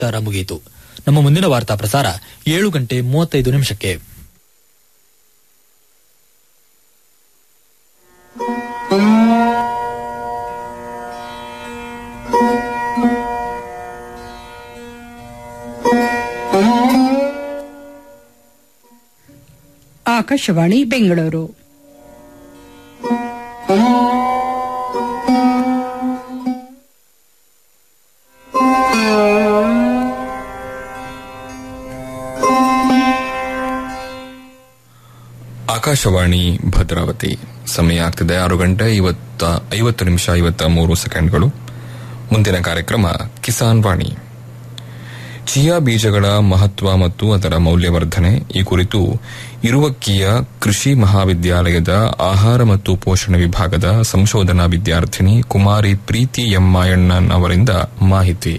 ತರ ಮುಗಿಯಿತು ನಮ್ಮ ಮುಂದಿನ ವಾರ್ತಾ ಪ್ರಸಾರ ಏಳು ಗಂಟೆ ಮೂವತ್ತೈದು ನಿಮಿಷಕ್ಕೆ ಆಕಾಶವಾಣಿ ಬೆಂಗಳೂರು ಆಕಾಶವಾಣಿ ಭದ್ರಾವತಿ ಸಮಯ ಆಗ್ತಿದೆ ಆರು ಗಂಟೆ ಇವತ್ತ ಐವತ್ತು ನಿಮಿಷ ಐವತ್ತ ಮೂರು ಸೆಕೆಂಡ್ಗಳು ಮುಂದಿನ ಕಾರ್ಯಕ್ರಮ ಕಿಸಾನ್ ವಾಣಿ ಚಿಯಾ ಬೀಜಗಳ ಮಹತ್ವ ಮತ್ತು ಅದರ ಮೌಲ್ಯವರ್ಧನೆ ಈ ಕುರಿತು ಇರುವಕ್ಕಿಯ ಕೃಷಿ ಮಹಾವಿದ್ಯಾಲಯದ ಆಹಾರ ಮತ್ತು ಪೋಷಣೆ ವಿಭಾಗದ ಸಂಶೋಧನಾ ವಿದ್ಯಾರ್ಥಿನಿ ಕುಮಾರಿ ಪ್ರೀತಿ ಎಂ ಮಾಯಣ್ಣನ್ ಅವರಿಂದ ಮಾಹಿತಿ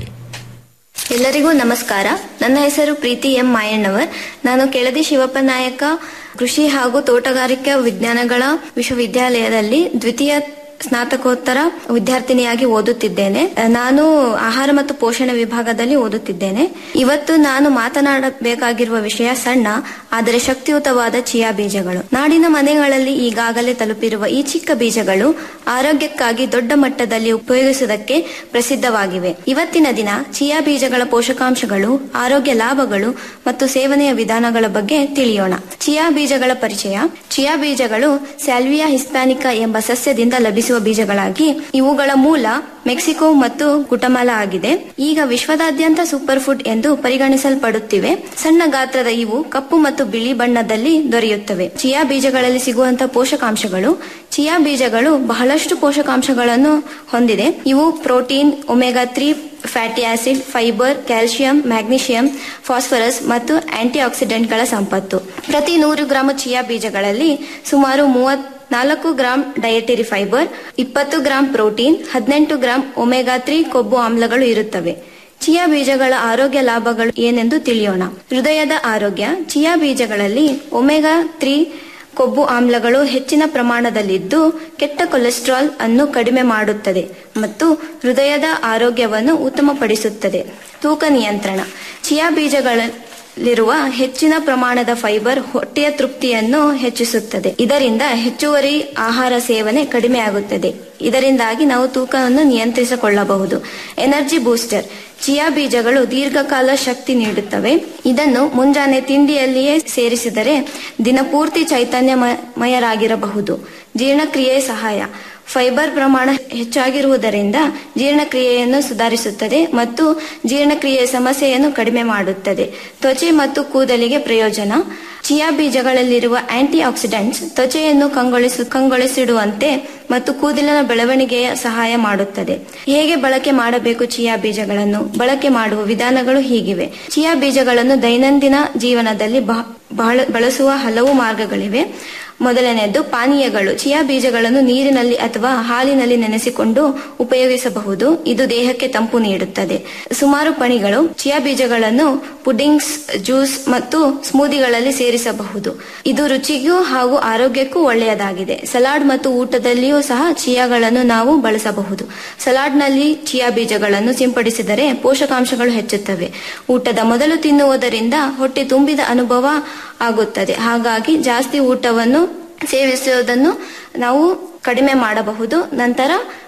ಎಲ್ಲರಿಗೂ ನಮಸ್ಕಾರ ನನ್ನ ಹೆಸರು ಪ್ರೀತಿ ಎಂ ಮಾಯಣ್ಣವರ್ ನಾನು ಕೆಳದಿ ಶಿವಪ್ಪ ನಾಯಕ ಕೃಷಿ ಹಾಗೂ ತೋಟಗಾರಿಕಾ ವಿಜ್ಞಾನಗಳ ವಿಶ್ವವಿದ್ಯಾಲಯದಲ್ಲಿ ದ್ವಿತೀಯ ಸ್ನಾತಕೋತ್ತರ ವಿದ್ಯಾರ್ಥಿನಿಯಾಗಿ ಓದುತ್ತಿದ್ದೇನೆ ನಾನು ಆಹಾರ ಮತ್ತು ಪೋಷಣೆ ವಿಭಾಗದಲ್ಲಿ ಓದುತ್ತಿದ್ದೇನೆ ಇವತ್ತು ನಾನು ಮಾತನಾಡಬೇಕಾಗಿರುವ ವಿಷಯ ಸಣ್ಣ ಆದರೆ ಶಕ್ತಿಯುತವಾದ ಚಿಯಾ ಬೀಜಗಳು ನಾಡಿನ ಮನೆಗಳಲ್ಲಿ ಈಗಾಗಲೇ ತಲುಪಿರುವ ಈ ಚಿಕ್ಕ ಬೀಜಗಳು ಆರೋಗ್ಯಕ್ಕಾಗಿ ದೊಡ್ಡ ಮಟ್ಟದಲ್ಲಿ ಉಪಯೋಗಿಸುವುದಕ್ಕೆ ಪ್ರಸಿದ್ಧವಾಗಿವೆ ಇವತ್ತಿನ ದಿನ ಚಿಯಾ ಬೀಜಗಳ ಪೋಷಕಾಂಶಗಳು ಆರೋಗ್ಯ ಲಾಭಗಳು ಮತ್ತು ಸೇವನೆಯ ವಿಧಾನಗಳ ಬಗ್ಗೆ ತಿಳಿಯೋಣ ಚಿಯಾ ಬೀಜಗಳ ಪರಿಚಯ ಚಿಯಾ ಬೀಜಗಳು ಸ್ಯಾಲ್ವಿಯಾ ಹಿಸ್ಪ್ಯಾನಿಕಾ ಎಂಬ ಸಸ್ಯದಿಂದ ಲಭಿಸುವ ಬೀಜಗಳಾಗಿ ಇವುಗಳ ಮೂಲ ಮೆಕ್ಸಿಕೋ ಮತ್ತು ಗುಟಮಾಲ ಆಗಿದೆ ಈಗ ವಿಶ್ವದಾದ್ಯಂತ ಸೂಪರ್ ಫುಡ್ ಎಂದು ಪರಿಗಣಿಸಲ್ಪಡುತ್ತಿವೆ ಸಣ್ಣ ಗಾತ್ರದ ಇವು ಕಪ್ಪು ಮತ್ತು ಬಿಳಿ ಬಣ್ಣದಲ್ಲಿ ದೊರೆಯುತ್ತವೆ ಚಿಯಾ ಬೀಜಗಳಲ್ಲಿ ಸಿಗುವಂತಹ ಪೋಷಕಾಂಶಗಳು ಚಿಯಾ ಬೀಜಗಳು ಬಹಳಷ್ಟು ಪೋಷಕಾಂಶಗಳನ್ನು ಹೊಂದಿದೆ ಇವು protein omega three fatty acid fibre calcium magnesium phosphorus ಮತ್ತು ಆಂಟಿ ಆಕ್ಸಿಡೆಂಟ್ಗಳ ಸಂಪತ್ತು ಪ್ರತಿ ನೂರು ಗ್ರಾಂ ಚಿಯಾ ಬೀಜಗಳಲ್ಲಿ ಸುಮಾರು ಮೂವತ್ ನಾಲ್ಕು ಗ್ರಾಂ ಡಯಟರಿ ಫೈಬರ್ ಇಪ್ಪತ್ತು ಗ್ರಾಂ ಪ್ರೋಟೀನ್ ಹದಿನೆಂಟು ಗ್ರಾಂ ಒಮೆಗಾ ತ್ರೀ ಕೊಬ್ಬು ಆಮ್ಲಗಳು ಇರುತ್ತವೆ ಚಿಯಾ ಬೀಜಗಳ ಆರೋಗ್ಯ ಲಾಭಗಳು ಏನೆಂದು ತಿಳಿಯೋಣ ಹೃದಯದ ಆರೋಗ್ಯ ಚಿಯಾ ಬೀಜಗಳಲ್ಲಿ ಒಮೆಗಾ ತ್ರೀ ಕೊಬ್ಬು ಆಮ್ಲಗಳು ಹೆಚ್ಚಿನ ಪ್ರಮಾಣದಲ್ಲಿದ್ದು ಕೆಟ್ಟ ಕೊಲೆಸ್ಟ್ರಾಲ್ ಅನ್ನು ಕಡಿಮೆ ಮಾಡುತ್ತದೆ ಮತ್ತು ಹೃದಯದ ಆರೋಗ್ಯವನ್ನು ಉತ್ತಮಪಡಿಸುತ್ತದೆ ತೂಕ ನಿಯಂತ್ರಣ ಚಿಯಾ ಬೀಜಗಳಲ್ಲಿರುವ ಹೆಚ್ಚಿನ ಪ್ರಮಾಣದ ಫೈಬರ್ ಹೊಟ್ಟೆಯ ತೃಪ್ತಿಯನ್ನು ಹೆಚ್ಚಿಸುತ್ತದೆ ಇದರಿಂದ ಹೆಚ್ಚುವರಿ ಆಹಾರ ಸೇವನೆ ಕಡಿಮೆಯಾಗುತ್ತದೆ ಇದರಿಂದಾಗಿ ನಾವು ತೂಕವನ್ನು ನಿಯಂತ್ರಿಸಿಕೊಳ್ಳಬಹುದು ಎನರ್ಜಿ ಬೂಸ್ಟರ್ ಚಿಯಾ ಬೀಜಗಳು ದೀರ್ಘಕಾಲ ಶಕ್ತಿ ನೀಡುತ್ತವೆ ಇದನ್ನು ಮುಂಜಾನೆ ತಿಂಡಿಯಲ್ಲಿಯೇ ಸೇರಿಸಿದರೆ ದಿನಪೂರ್ತಿ ಚೈತನ್ಯಮಯರಾಗಿರಬಹುದು ಜೀರ್ಣಕ್ರಿಯೆ ಸಹಾಯ ಫೈಬರ್ ಪ್ರಮಾಣ ಹೆಚ್ಚಾಗಿರುವುದರಿಂದ ಜೀರ್ಣಕ್ರಿಯೆಯನ್ನು ಸುಧಾರಿಸುತ್ತದೆ ಮತ್ತು ಜೀರ್ಣಕ್ರಿಯೆಯ ಸಮಸ್ಯೆಯನ್ನು ಕಡಿಮೆ ಮಾಡುತ್ತದೆ ತ್ವಚೆ ಮತ್ತು ಕೂದಲಿಗೆ ಪ್ರಯೋಜನ ಚಿಯಾ ಬೀಜಗಳಲ್ಲಿರುವ ಆಂಟಿ ಆಕ್ಸಿಡೆಂಟ್ಸ್ ತ್ವಚೆಯನ್ನು ಕಂಗೊಳಿಸು ಕಂಗೊಳಿಸಿಡುವಂತೆ ಮತ್ತು ಕೂದಲಿನ ಬೆಳವಣಿಗೆಯ ಸಹಾಯ ಮಾಡುತ್ತದೆ ಹೇಗೆ ಬಳಕೆ ಮಾಡಬೇಕು ಚಿಯಾ ಬೀಜಗಳನ್ನು ಬಳಕೆ ಮಾಡುವ ವಿಧಾನಗಳು ಹೀಗಿವೆ ಚಿಯಾ ಬೀಜಗಳನ್ನು ದೈನಂದಿನ ಜೀವನದಲ್ಲಿ ಬಹಳ ಬಳಸುವ ಹಲವು ಮಾರ್ಗಗಳಿವೆ ಮೊದಲನೆಯದು ಪಾನೀಯಗಳು ಚಿಯಾ ಬೀಜಗಳನ್ನು ನೀರಿನಲ್ಲಿ ಅಥವಾ ಹಾಲಿನಲ್ಲಿ ನೆನೆಸಿಕೊಂಡು ಉಪಯೋಗಿಸಬಹುದು ಇದು ದೇಹಕ್ಕೆ ತಂಪು ನೀಡುತ್ತದೆ ಸುಮಾರು ಪಣಿಗಳು ಚಿಯಾ ಬೀಜಗಳನ್ನು ಪುಡಿಂಗ್ಸ್ ಜ್ಯೂಸ್ ಮತ್ತು ಸ್ಮೂದಿಗಳಲ್ಲಿ ಸೇರಿಸಬಹುದು ಇದು ರುಚಿಗೂ ಹಾಗೂ ಆರೋಗ್ಯಕ್ಕೂ ಒಳ್ಳೆಯದಾಗಿದೆ ಸಲಾಡ್ ಮತ್ತು ಊಟದಲ್ಲಿಯೂ ಸಹ ಚಿಯಾಗಳನ್ನು ನಾವು ಬಳಸಬಹುದು ಸಲಾಡ್ನಲ್ಲಿ ಚಿಯಾ ಬೀಜಗಳನ್ನು ಸಿಂಪಡಿಸಿದರೆ ಪೋಷಕಾಂಶಗಳು ಹೆಚ್ಚುತ್ತವೆ ಊಟದ ಮೊದಲು ತಿನ್ನುವುದರಿಂದ ಹೊಟ್ಟೆ ತುಂಬಿದ ಅನುಭವ ಆಗುತ್ತದೆ ಹಾಗಾಗಿ ಜಾಸ್ತಿ ಊಟವನ್ನು ಸೇವಿಸುವುದನ್ನು ನಾವು ಕಡಿಮೆ ಮಾಡಬಹುದು ನಂತರ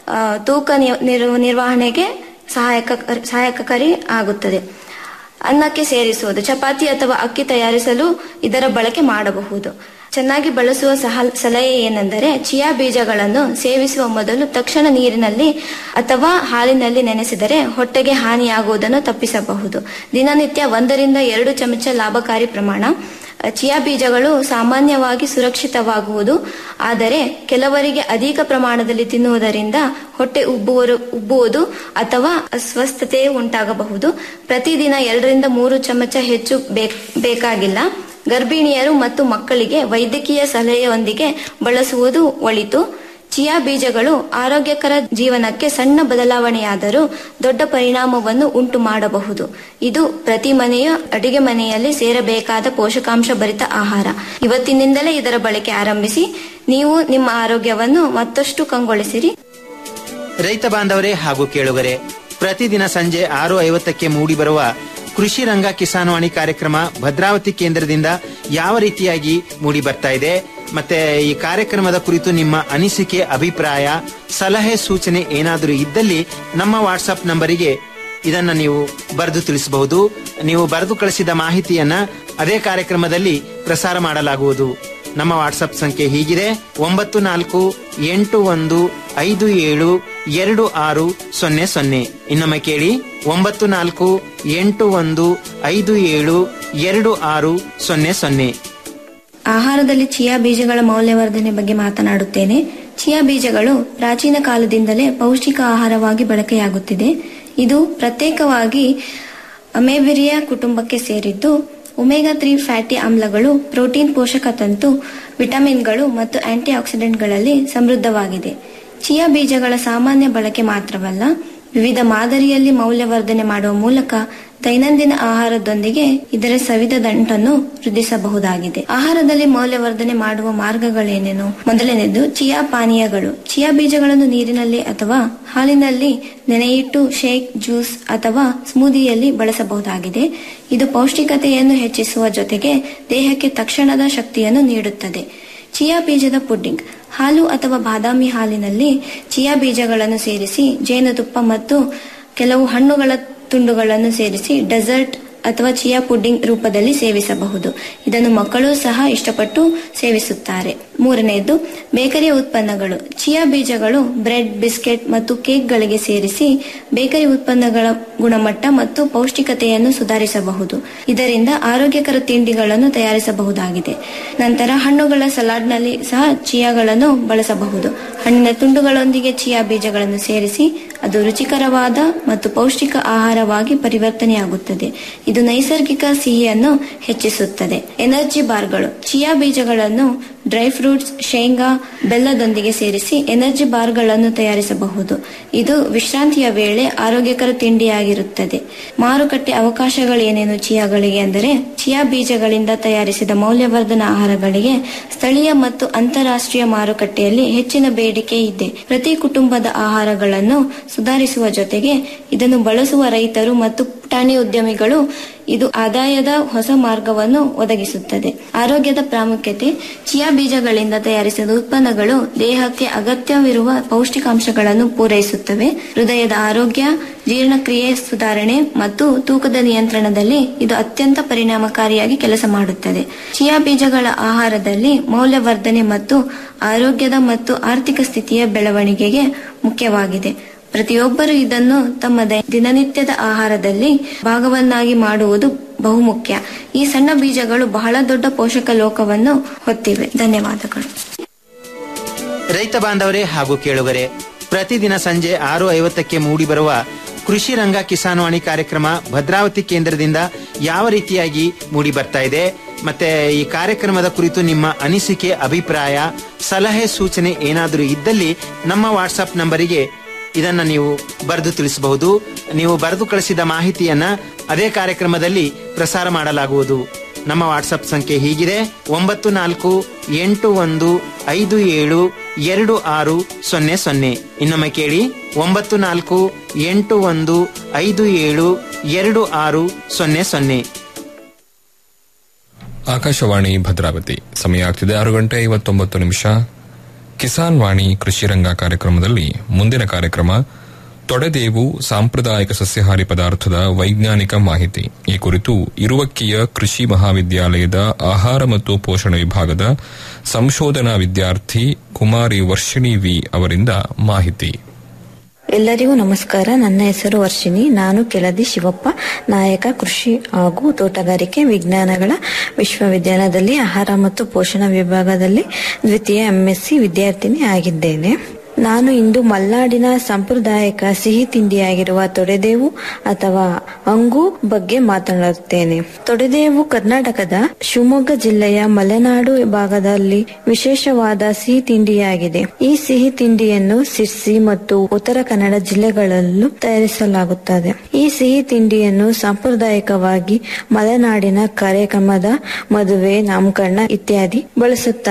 ತೂಕ ನಿರ್ವಹಣೆಗೆ ಸಹಾಯಕ ಸಹಾಯಕಕಾರಿ ಆಗುತ್ತದೆ ಅನ್ನಕ್ಕೆ ಸೇರಿಸುವುದು ಚಪಾತಿ ಅಥವಾ ಅಕ್ಕಿ ತಯಾರಿಸಲು ಇದರ ಬಳಕೆ ಮಾಡಬಹುದು ಚೆನ್ನಾಗಿ ಬಳಸುವ ಸಹ ಸಲಹೆ ಏನೆಂದರೆ ಚಿಯಾ ಬೀಜಗಳನ್ನು ಸೇವಿಸುವ ಮೊದಲು ತಕ್ಷಣ ನೀರಿನಲ್ಲಿ ಅಥವಾ ಹಾಲಿನಲ್ಲಿ ನೆನೆಸಿದರೆ ಹೊಟ್ಟೆಗೆ ಹಾನಿಯಾಗುವುದನ್ನು ತಪ್ಪಿಸಬಹುದು ದಿನನಿತ್ಯ ಒಂದರಿಂದ ಎರಡು ಚಮಚ ಲಾಭಕಾರಿ ಪ್ರಮಾಣ ಚಿಯಾ ಬೀಜಗಳು ಸಾಮಾನ್ಯವಾಗಿ ಸುರಕ್ಷಿತವಾಗುವುದು ಆದರೆ ಕೆಲವರಿಗೆ ಅಧಿಕ ಪ್ರಮಾಣದಲ್ಲಿ ತಿನ್ನುವುದರಿಂದ ಹೊಟ್ಟೆ ಉಬ್ಬುವರು ಉಬ್ಬುವುದು ಅಥವಾ ಅಸ್ವಸ್ಥತೆ ಉಂಟಾಗಬಹುದು ಪ್ರತಿದಿನ ಎರಡರಿಂದ ಮೂರು ಚಮಚ ಹೆಚ್ಚು ಬೇಕಾಗಿಲ್ಲ ಗರ್ಭಿಣಿಯರು ಮತ್ತು ಮಕ್ಕಳಿಗೆ ವೈದ್ಯಕೀಯ ಸಲಹೆಯೊಂದಿಗೆ ಬಳಸುವುದು ಒಳಿತು ಚಿಯಾ ಬೀಜಗಳು ಆರೋಗ್ಯಕರ ಜೀವನಕ್ಕೆ ಸಣ್ಣ ಬದಲಾವಣೆಯಾದರೂ ದೊಡ್ಡ ಪರಿಣಾಮವನ್ನು ಉಂಟು ಮಾಡಬಹುದು ಇದು ಪ್ರತಿ ಮನೆಯ ಅಡಿಗೆ ಮನೆಯಲ್ಲಿ ಸೇರಬೇಕಾದ ಪೋಷಕಾಂಶ ಭರಿತ ಆಹಾರ ಇವತ್ತಿನಿಂದಲೇ ಇದರ ಬಳಕೆ ಆರಂಭಿಸಿ ನೀವು ನಿಮ್ಮ ಆರೋಗ್ಯವನ್ನು ಮತ್ತಷ್ಟು ಕಂಗೊಳಿಸಿರಿ ರೈತ ಬಾಂಧವರೇ ಹಾಗೂ ಕೇಳುಗರೆ ಪ್ರತಿದಿನ ಸಂಜೆ ಆರು ಐವತ್ತಕ್ಕೆ ಮೂಡಿಬರುವ ಕೃಷಿ ರಂಗ ಕಿಸಾನ್ವಾಣಿ ಕಾರ್ಯಕ್ರಮ ಭದ್ರಾವತಿ ಕೇಂದ್ರದಿಂದ ಯಾವ ರೀತಿಯಾಗಿ ಮೂಡಿ ಬರ್ತಾ ಇದೆ ಮತ್ತೆ ಈ ಕಾರ್ಯಕ್ರಮದ ಕುರಿತು ನಿಮ್ಮ ಅನಿಸಿಕೆ ಅಭಿಪ್ರಾಯ ಸಲಹೆ ಸೂಚನೆ ಏನಾದರೂ ಇದ್ದಲ್ಲಿ ನಮ್ಮ ವಾಟ್ಸ್ಆಪ್ ನಂಬರಿಗೆ ಇದನ್ನ ನೀವು ಬರೆದು ತಿಳಿಸಬಹುದು ನೀವು ಬರೆದು ಕಳಿಸಿದ ಮಾಹಿತಿಯನ್ನ ಅದೇ ಕಾರ್ಯಕ್ರಮದಲ್ಲಿ ಪ್ರಸಾರ ಮಾಡಲಾಗುವುದು ನಮ್ಮ ವಾಟ್ಸಪ್ ಸಂಖ್ಯೆ ಹೀಗಿದೆ ಒಂಬತ್ತು ನಾಲ್ಕು ಎಂಟು ಒಂದು ಐದು ಏಳು ಎರಡು ಆರು ಸೊನ್ನೆ ಸೊನ್ನೆ ಇನ್ನೊಮ್ಮೆ ಕೇಳಿ ಒಂಬತ್ತು ನಾಲ್ಕು ಎಂಟು ಒಂದು ಐದು ಏಳು ಎರಡು ಆರು ಸೊನ್ನೆ ಸೊನ್ನೆ ಆಹಾರದಲ್ಲಿ ಚಿಯಾ ಬೀಜಗಳ ಮೌಲ್ಯವರ್ಧನೆ ಬಗ್ಗೆ ಮಾತನಾಡುತ್ತೇನೆ ಚಿಯಾ ಬೀಜಗಳು ಪ್ರಾಚೀನ ಕಾಲದಿಂದಲೇ ಪೌಷ್ಟಿಕ ಆಹಾರವಾಗಿ ಬಳಕೆಯಾಗುತ್ತಿದೆ ಇದು ಪ್ರತ್ಯೇಕವಾಗಿ ಅಮೇಬಿರಿಯಾ ಕುಟುಂಬಕ್ಕೆ ಸೇರಿದ್ದು ಒಮೆಗಾ ತ್ರೀ ಫ್ಯಾಟಿ ಆಮ್ಲಗಳು ಪ್ರೋಟೀನ್ ಪೋಷಕ ತಂತು ವಿಟಮಿನ್ಗಳು ಮತ್ತು ಆಂಟಿ ಆಕ್ಸಿಡೆಂಟ್ಗಳಲ್ಲಿ ಸಮೃದ್ಧವಾಗಿದೆ ಚಿಯಾ ಬೀಜಗಳ ಸಾಮಾನ್ಯ ಬಳಕೆ ಮಾತ್ರವಲ್ಲ ವಿವಿಧ ಮಾದರಿಯಲ್ಲಿ ಮೌಲ್ಯವರ್ಧನೆ ಮಾಡುವ ಮೂಲಕ ದೈನಂದಿನ ಆಹಾರದೊಂದಿಗೆ ಇದರ ಸವಿದ ದಂಟನ್ನು ವೃದ್ಧಿಸಬಹುದಾಗಿದೆ ಆಹಾರದಲ್ಲಿ ಮೌಲ್ಯವರ್ಧನೆ ಮಾಡುವ ಮಾರ್ಗಗಳೇನೇನು ಮೊದಲನೇದು ಚಿಯಾ ಪಾನೀಯಗಳು ಚಿಯಾ ಬೀಜಗಳನ್ನು ನೀರಿನಲ್ಲಿ ಅಥವಾ ಹಾಲಿನಲ್ಲಿ ನೆನೆಯಿಟ್ಟು ಶೇಕ್ ಜ್ಯೂಸ್ ಅಥವಾ ಸ್ಮೂದಿಯಲ್ಲಿ ಬಳಸಬಹುದಾಗಿದೆ ಇದು ಪೌಷ್ಟಿಕತೆಯನ್ನು ಹೆಚ್ಚಿಸುವ ಜೊತೆಗೆ ದೇಹಕ್ಕೆ ತಕ್ಷಣದ ಶಕ್ತಿಯನ್ನು ನೀಡುತ್ತದೆ ಚಿಯಾ ಬೀಜದ ಪುಡ್ಡಿಂಗ್ ಹಾಲು ಅಥವಾ ಬಾದಾಮಿ ಹಾಲಿನಲ್ಲಿ ಚಿಯಾ ಬೀಜಗಳನ್ನು ಸೇರಿಸಿ ಜೇನುತುಪ್ಪ ಮತ್ತು ಕೆಲವು ಹಣ್ಣುಗಳ ತುಂಡುಗಳನ್ನು ಸೇರಿಸಿ ಡೆಸರ್ಟ್ ಅಥವಾ ಚಿಯಾ ಪುಡ್ಡಿಂಗ್ ರೂಪದಲ್ಲಿ ಸೇವಿಸಬಹುದು ಇದನ್ನು ಮಕ್ಕಳು ಸಹ ಇಷ್ಟಪಟ್ಟು ಸೇವಿಸುತ್ತಾರೆ ಮೂರನೆಯದು ಬೇಕರಿಯ ಉತ್ಪನ್ನಗಳು ಚಿಯಾ ಬೀಜಗಳು ಬ್ರೆಡ್ ಬಿಸ್ಕೆಟ್ ಮತ್ತು ಕೇಕ್ಗಳಿಗೆ ಸೇರಿಸಿ ಬೇಕರಿ ಉತ್ಪನ್ನಗಳ ಗುಣಮಟ್ಟ ಮತ್ತು ಪೌಷ್ಟಿಕತೆಯನ್ನು ಸುಧಾರಿಸಬಹುದು ಇದರಿಂದ ಆರೋಗ್ಯಕರ ತಿಂಡಿಗಳನ್ನು ತಯಾರಿಸಬಹುದಾಗಿದೆ ನಂತರ ಹಣ್ಣುಗಳ ಸಲಾಡ್ನಲ್ಲಿ ಸಹ ಚಿಯಾಗಳನ್ನು ಬಳಸಬಹುದು ಹಣ್ಣಿನ ತುಂಡುಗಳೊಂದಿಗೆ ಚಿಯಾ ಬೀಜಗಳನ್ನು ಸೇರಿಸಿ ಅದು ರುಚಿಕರವಾದ ಮತ್ತು ಪೌಷ್ಟಿಕ ಆಹಾರವಾಗಿ ಪರಿವರ್ತನೆಯಾಗುತ್ತದೆ ಇದು ನೈಸರ್ಗಿಕ ಸಿಹಿಯನ್ನು ಹೆಚ್ಚಿಸುತ್ತದೆ ಎನರ್ಜಿ ಬಾರ್ಗಳು ಚಿಯಾ ಬೀಜಗಳನ್ನು ಡ್ರೈ ಫ್ರೂಟ್ಸ್ ಶೇಂಗಾ ಬೆಲ್ಲದೊಂದಿಗೆ ಸೇರಿಸಿ ಎನರ್ಜಿ ಬಾರ್ಗಳನ್ನು ತಯಾರಿಸಬಹುದು ಇದು ವಿಶ್ರಾಂತಿಯ ವೇಳೆ ಆರೋಗ್ಯಕರ ತಿಂಡಿಯಾಗಿರುತ್ತದೆ ಮಾರುಕಟ್ಟೆ ಅವಕಾಶಗಳೇನೇನು ಚಿಯಾಗಳಿಗೆ ಅಂದರೆ ಚಿಯಾ ಬೀಜಗಳಿಂದ ತಯಾರಿಸಿದ ಮೌಲ್ಯವರ್ಧನ ಆಹಾರಗಳಿಗೆ ಸ್ಥಳೀಯ ಮತ್ತು ಅಂತಾರಾಷ್ಟ್ರೀಯ ಮಾರುಕಟ್ಟೆಯಲ್ಲಿ ಹೆಚ್ಚಿನ ಬೇಡಿಕೆ ಇದೆ ಪ್ರತಿ ಕುಟುಂಬದ ಆಹಾರಗಳನ್ನು ಸುಧಾರಿಸುವ ಜೊತೆಗೆ ಇದನ್ನು ಬಳಸುವ ರೈತರು ಮತ್ತು ಪುಟಾಣಿ ಉದ್ಯಮಿಗಳು ಇದು ಆದಾಯದ ಹೊಸ ಮಾರ್ಗವನ್ನು ಒದಗಿಸುತ್ತದೆ ಆರೋಗ್ಯದ ಪ್ರಾಮುಖ್ಯತೆ ಚಿಯಾ ಬೀಜಗಳಿಂದ ತಯಾರಿಸಿದ ಉತ್ಪನ್ನಗಳು ದೇಹಕ್ಕೆ ಅಗತ್ಯವಿರುವ ಪೌಷ್ಟಿಕಾಂಶಗಳನ್ನು ಪೂರೈಸುತ್ತವೆ ಹೃದಯದ ಆರೋಗ್ಯ ಜೀರ್ಣಕ್ರಿಯೆ ಸುಧಾರಣೆ ಮತ್ತು ತೂಕದ ನಿಯಂತ್ರಣದಲ್ಲಿ ಇದು ಅತ್ಯಂತ ಪರಿಣಾಮಕಾರಿಯಾಗಿ ಕೆಲಸ ಮಾಡುತ್ತದೆ ಚಿಯಾ ಬೀಜಗಳ ಆಹಾರದಲ್ಲಿ ಮೌಲ್ಯವರ್ಧನೆ ಮತ್ತು ಆರೋಗ್ಯದ ಮತ್ತು ಆರ್ಥಿಕ ಸ್ಥಿತಿಯ ಬೆಳವಣಿಗೆಗೆ ಮುಖ್ಯವಾಗಿದೆ ಪ್ರತಿಯೊಬ್ಬರು ಇದನ್ನು ತಮ್ಮ ದ- ದಿನನಿತ್ಯದ ಆಹಾರದಲ್ಲಿ ಭಾಗವನ್ನಾಗಿ ಮಾಡುವುದು ಬಹುಮುಖ್ಯ ಈ ಸಣ್ಣ ಬೀಜಗಳು ಬಹಳ ದೊಡ್ಡ ಪೋಷಕ ಲೋಕವನ್ನು ಹೊತ್ತಿವೆ ಧನ್ಯವಾದಗಳು ರೈತ ಬಾಂಧವರೇ ಹಾಗೂ ಕೇಳುಗರೆ ಪ್ರತಿದಿನ ಸಂಜೆ ಆರು ಐವತ್ತಕ್ಕೆ ಮೂಡಿಬರುವ ಕೃಷಿ ರಂಗ ಕಿಸಾನ್ವಾಣಿ ಕಾರ್ಯಕ್ರಮ ಭದ್ರಾವತಿ ಕೇಂದ್ರದಿಂದ ಯಾವ ರೀತಿಯಾಗಿ ಮೂಡಿ ಬರ್ತಾ ಇದೆ ಮತ್ತೆ ಈ ಕಾರ್ಯಕ್ರಮದ ಕುರಿತು ನಿಮ್ಮ ಅನಿಸಿಕೆ ಅಭಿಪ್ರಾಯ ಸಲಹೆ ಸೂಚನೆ ಏನಾದರೂ ಇದ್ದಲ್ಲಿ ನಮ್ಮ ವಾಟ್ಸಪ್ ನಂಬರಿಗೆ ಇದನ್ನ ನೀವು ಬರೆದು ತಿಳಿಸಬಹುದು ನೀವು ಬರೆದು ಕಳಿಸಿದ ಮಾಹಿತಿಯನ್ನ ಅದೇ ಕಾರ್ಯಕ್ರಮದಲ್ಲಿ ಪ್ರಸಾರ ಮಾಡಲಾಗುವುದು ನಮ್ಮ ವಾಟ್ಸಪ್ ಸಂಖ್ಯೆ ಹೀಗಿದೆ ಒಂಬತ್ತು ನಾಲ್ಕು ಎಂಟು ಒಂದು ಐದು ಏಳು ಎರಡು ಆರು ಸೊನ್ನೆ ಸೊನ್ನೆ ಇನ್ನೊಮ್ಮೆ ಕೇಳಿ ಒಂಬತ್ತು ನಾಲ್ಕು ಎಂಟು ಒಂದು ಐದು ಏಳು ಎರಡು ಆರು ಸೊನ್ನೆ ಸೊನ್ನೆ ಆಕಾಶವಾಣಿ ಭದ್ರಾವತಿ ಸಮಯ ಆಗ್ತಿದೆ ಆರು ಗಂಟೆ ಐವತ್ತೊಂಬತ್ತು ನಿಮಿಷ ಕಿಸಾನ್ ವಾಣಿ ಕೃಷಿ ರಂಗ ಕಾರ್ಯಕ್ರಮದಲ್ಲಿ ಮುಂದಿನ ಕಾರ್ಯಕ್ರಮ ತೊಡೆದೇವು ಸಾಂಪ್ರದಾಯಿಕ ಸಸ್ಯಹಾರಿ ಪದಾರ್ಥದ ವೈಜ್ಞಾನಿಕ ಮಾಹಿತಿ ಈ ಕುರಿತು ಇರುವಕ್ಕಿಯ ಕೃಷಿ ಮಹಾವಿದ್ಯಾಲಯದ ಆಹಾರ ಮತ್ತು ಪೋಷಣ ವಿಭಾಗದ ಸಂಶೋಧನಾ ವಿದ್ಯಾರ್ಥಿ ಕುಮಾರಿ ವರ್ಷಿಣಿ ವಿ ಅವರಿಂದ ಮಾಹಿತಿ ಎಲ್ಲರಿಗೂ ನಮಸ್ಕಾರ ನನ್ನ ಹೆಸರು ವರ್ಷಿಣಿ ನಾನು ಕೆಳದಿ ಶಿವಪ್ಪ ನಾಯಕ ಕೃಷಿ ಹಾಗೂ ತೋಟಗಾರಿಕೆ ವಿಜ್ಞಾನಗಳ ವಿಶ್ವವಿದ್ಯಾಲಯದಲ್ಲಿ ಆಹಾರ ಮತ್ತು ಪೋಷಣ ವಿಭಾಗದಲ್ಲಿ ದ್ವಿತೀಯ ಎಂಎಸ್ಸಿ ವಿದ್ಯಾರ್ಥಿನಿ ಆಗಿದ್ದೇನೆ ನಾನು ಇಂದು ಮಲ್ನಾಡಿನ ಸಾಂಪ್ರದಾಯಿಕ ಸಿಹಿ ತಿಂಡಿಯಾಗಿರುವ ತೊಡೆದೇವು ಅಥವಾ ಅಂಗು ಬಗ್ಗೆ ಮಾತನಾಡುತ್ತೇನೆ ತೊಡೆದೇವು ಕರ್ನಾಟಕದ ಶಿವಮೊಗ್ಗ ಜಿಲ್ಲೆಯ ಮಲೆನಾಡು ಭಾಗದಲ್ಲಿ ವಿಶೇಷವಾದ ಸಿಹಿ ತಿಂಡಿಯಾಗಿದೆ ಈ ಸಿಹಿ ತಿಂಡಿಯನ್ನು ಸಿರ್ಸಿ ಮತ್ತು ಉತ್ತರ ಕನ್ನಡ ಜಿಲ್ಲೆಗಳಲ್ಲೂ ತಯಾರಿಸಲಾಗುತ್ತದೆ ಈ ಸಿಹಿ ತಿಂಡಿಯನ್ನು ಸಾಂಪ್ರದಾಯಿಕವಾಗಿ ಮಲೆನಾಡಿನ ಕಾರ್ಯಕ್ರಮದ ಮದುವೆ ನಾಮಕರಣ ಇತ್ಯಾದಿ ಬಳಸುತ್ತಾರೆ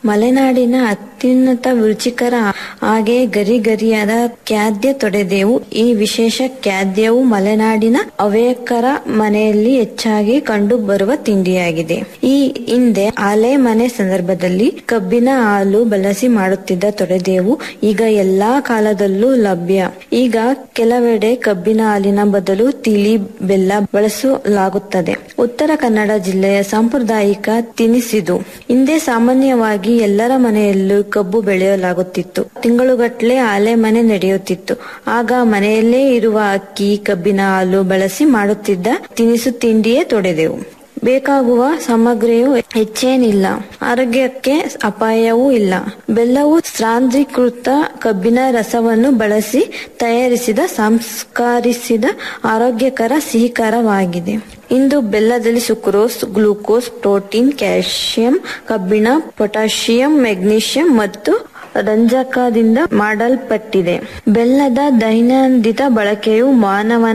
ಮಲೆನಾಡಿನ ಅತ್ಯುನ್ನತ ರುಚಿಕರ ಹಾಗೆ ಗರಿ ಗರಿಯಾದ ಖಾದ್ಯ ತೊಡೆದೇವು ಈ ವಿಶೇಷ ಖಾದ್ಯವು ಮಲೆನಾಡಿನ ಹವ್ಯಕರ ಮನೆಯಲ್ಲಿ ಹೆಚ್ಚಾಗಿ ಕಂಡು ಬರುವ ತಿಂಡಿಯಾಗಿದೆ ಈ ಹಿಂದೆ ಆಲೆ ಮನೆ ಸಂದರ್ಭದಲ್ಲಿ ಕಬ್ಬಿನ ಹಾಲು ಬಳಸಿ ಮಾಡುತ್ತಿದ್ದ ತೊಡೆದೇವು ಈಗ ಎಲ್ಲಾ ಕಾಲದಲ್ಲೂ ಲಭ್ಯ ಈಗ ಕೆಲವೆಡೆ ಕಬ್ಬಿನ ಹಾಲಿನ ಬದಲು ತಿಳಿ ಬೆಲ್ಲ ಬಳಸಲಾಗುತ್ತದೆ ಉತ್ತರ ಕನ್ನಡ ಜಿಲ್ಲೆಯ ಸಾಂಪ್ರದಾಯಿಕ ತಿನಿಸಿದು ಹಿಂದೆ ಸಾಮಾನ್ಯವಾಗಿ ಎಲ್ಲರ ಮನೆಯಲ್ಲೂ ಕಬ್ಬು ಬೆಳೆಯಲಾಗುತ್ತಿತ್ತು ತಿಂಗಳುಗಟ್ಟಲೆ ಆಲೆ ಮನೆ ನಡೆಯುತ್ತಿತ್ತು ಆಗ ಮನೆಯಲ್ಲೇ ಇರುವ ಅಕ್ಕಿ ಕಬ್ಬಿನ ಹಾಲು ಬಳಸಿ ಮಾಡುತ್ತಿದ್ದ ತಿನಿಸು ತಿಂಡಿಯೇ ತೊಡೆದೆವು ಬೇಕಾಗುವ ಸಾಮಗ್ರಿಯು ಹೆಚ್ಚೇನಿಲ್ಲ ಆರೋಗ್ಯಕ್ಕೆ ಅಪಾಯವೂ ಇಲ್ಲ ಬೆಲ್ಲವು ಸಾಂದ್ರೀಕೃತ ಕಬ್ಬಿನ ರಸವನ್ನು ಬಳಸಿ ತಯಾರಿಸಿದ ಸಂಸ್ಕರಿಸಿದ ಆರೋಗ್ಯಕರ ಸಿಹಿಕರವಾಗಿದೆ ಇಂದು ಬೆಲ್ಲದಲ್ಲಿ ಸುಕ್ರೋಸ್ ಗ್ಲೂಕೋಸ್ ಪ್ರೋಟೀನ್ ಕ್ಯಾಲ್ಸಿಯಂ ಕಬ್ಬಿಣ ಪೊಟ್ಯಾಷಿಯಂ ಮೆಗ್ನೀಷಿಯಂ ಮತ್ತು ರಂಜಕದಿಂದ ಮಾಡಲ್ಪಟ್ಟಿದೆ ಬೆಲ್ಲದ ದೈನಂದಿನ ಬಳಕೆಯು ಮಾನವನ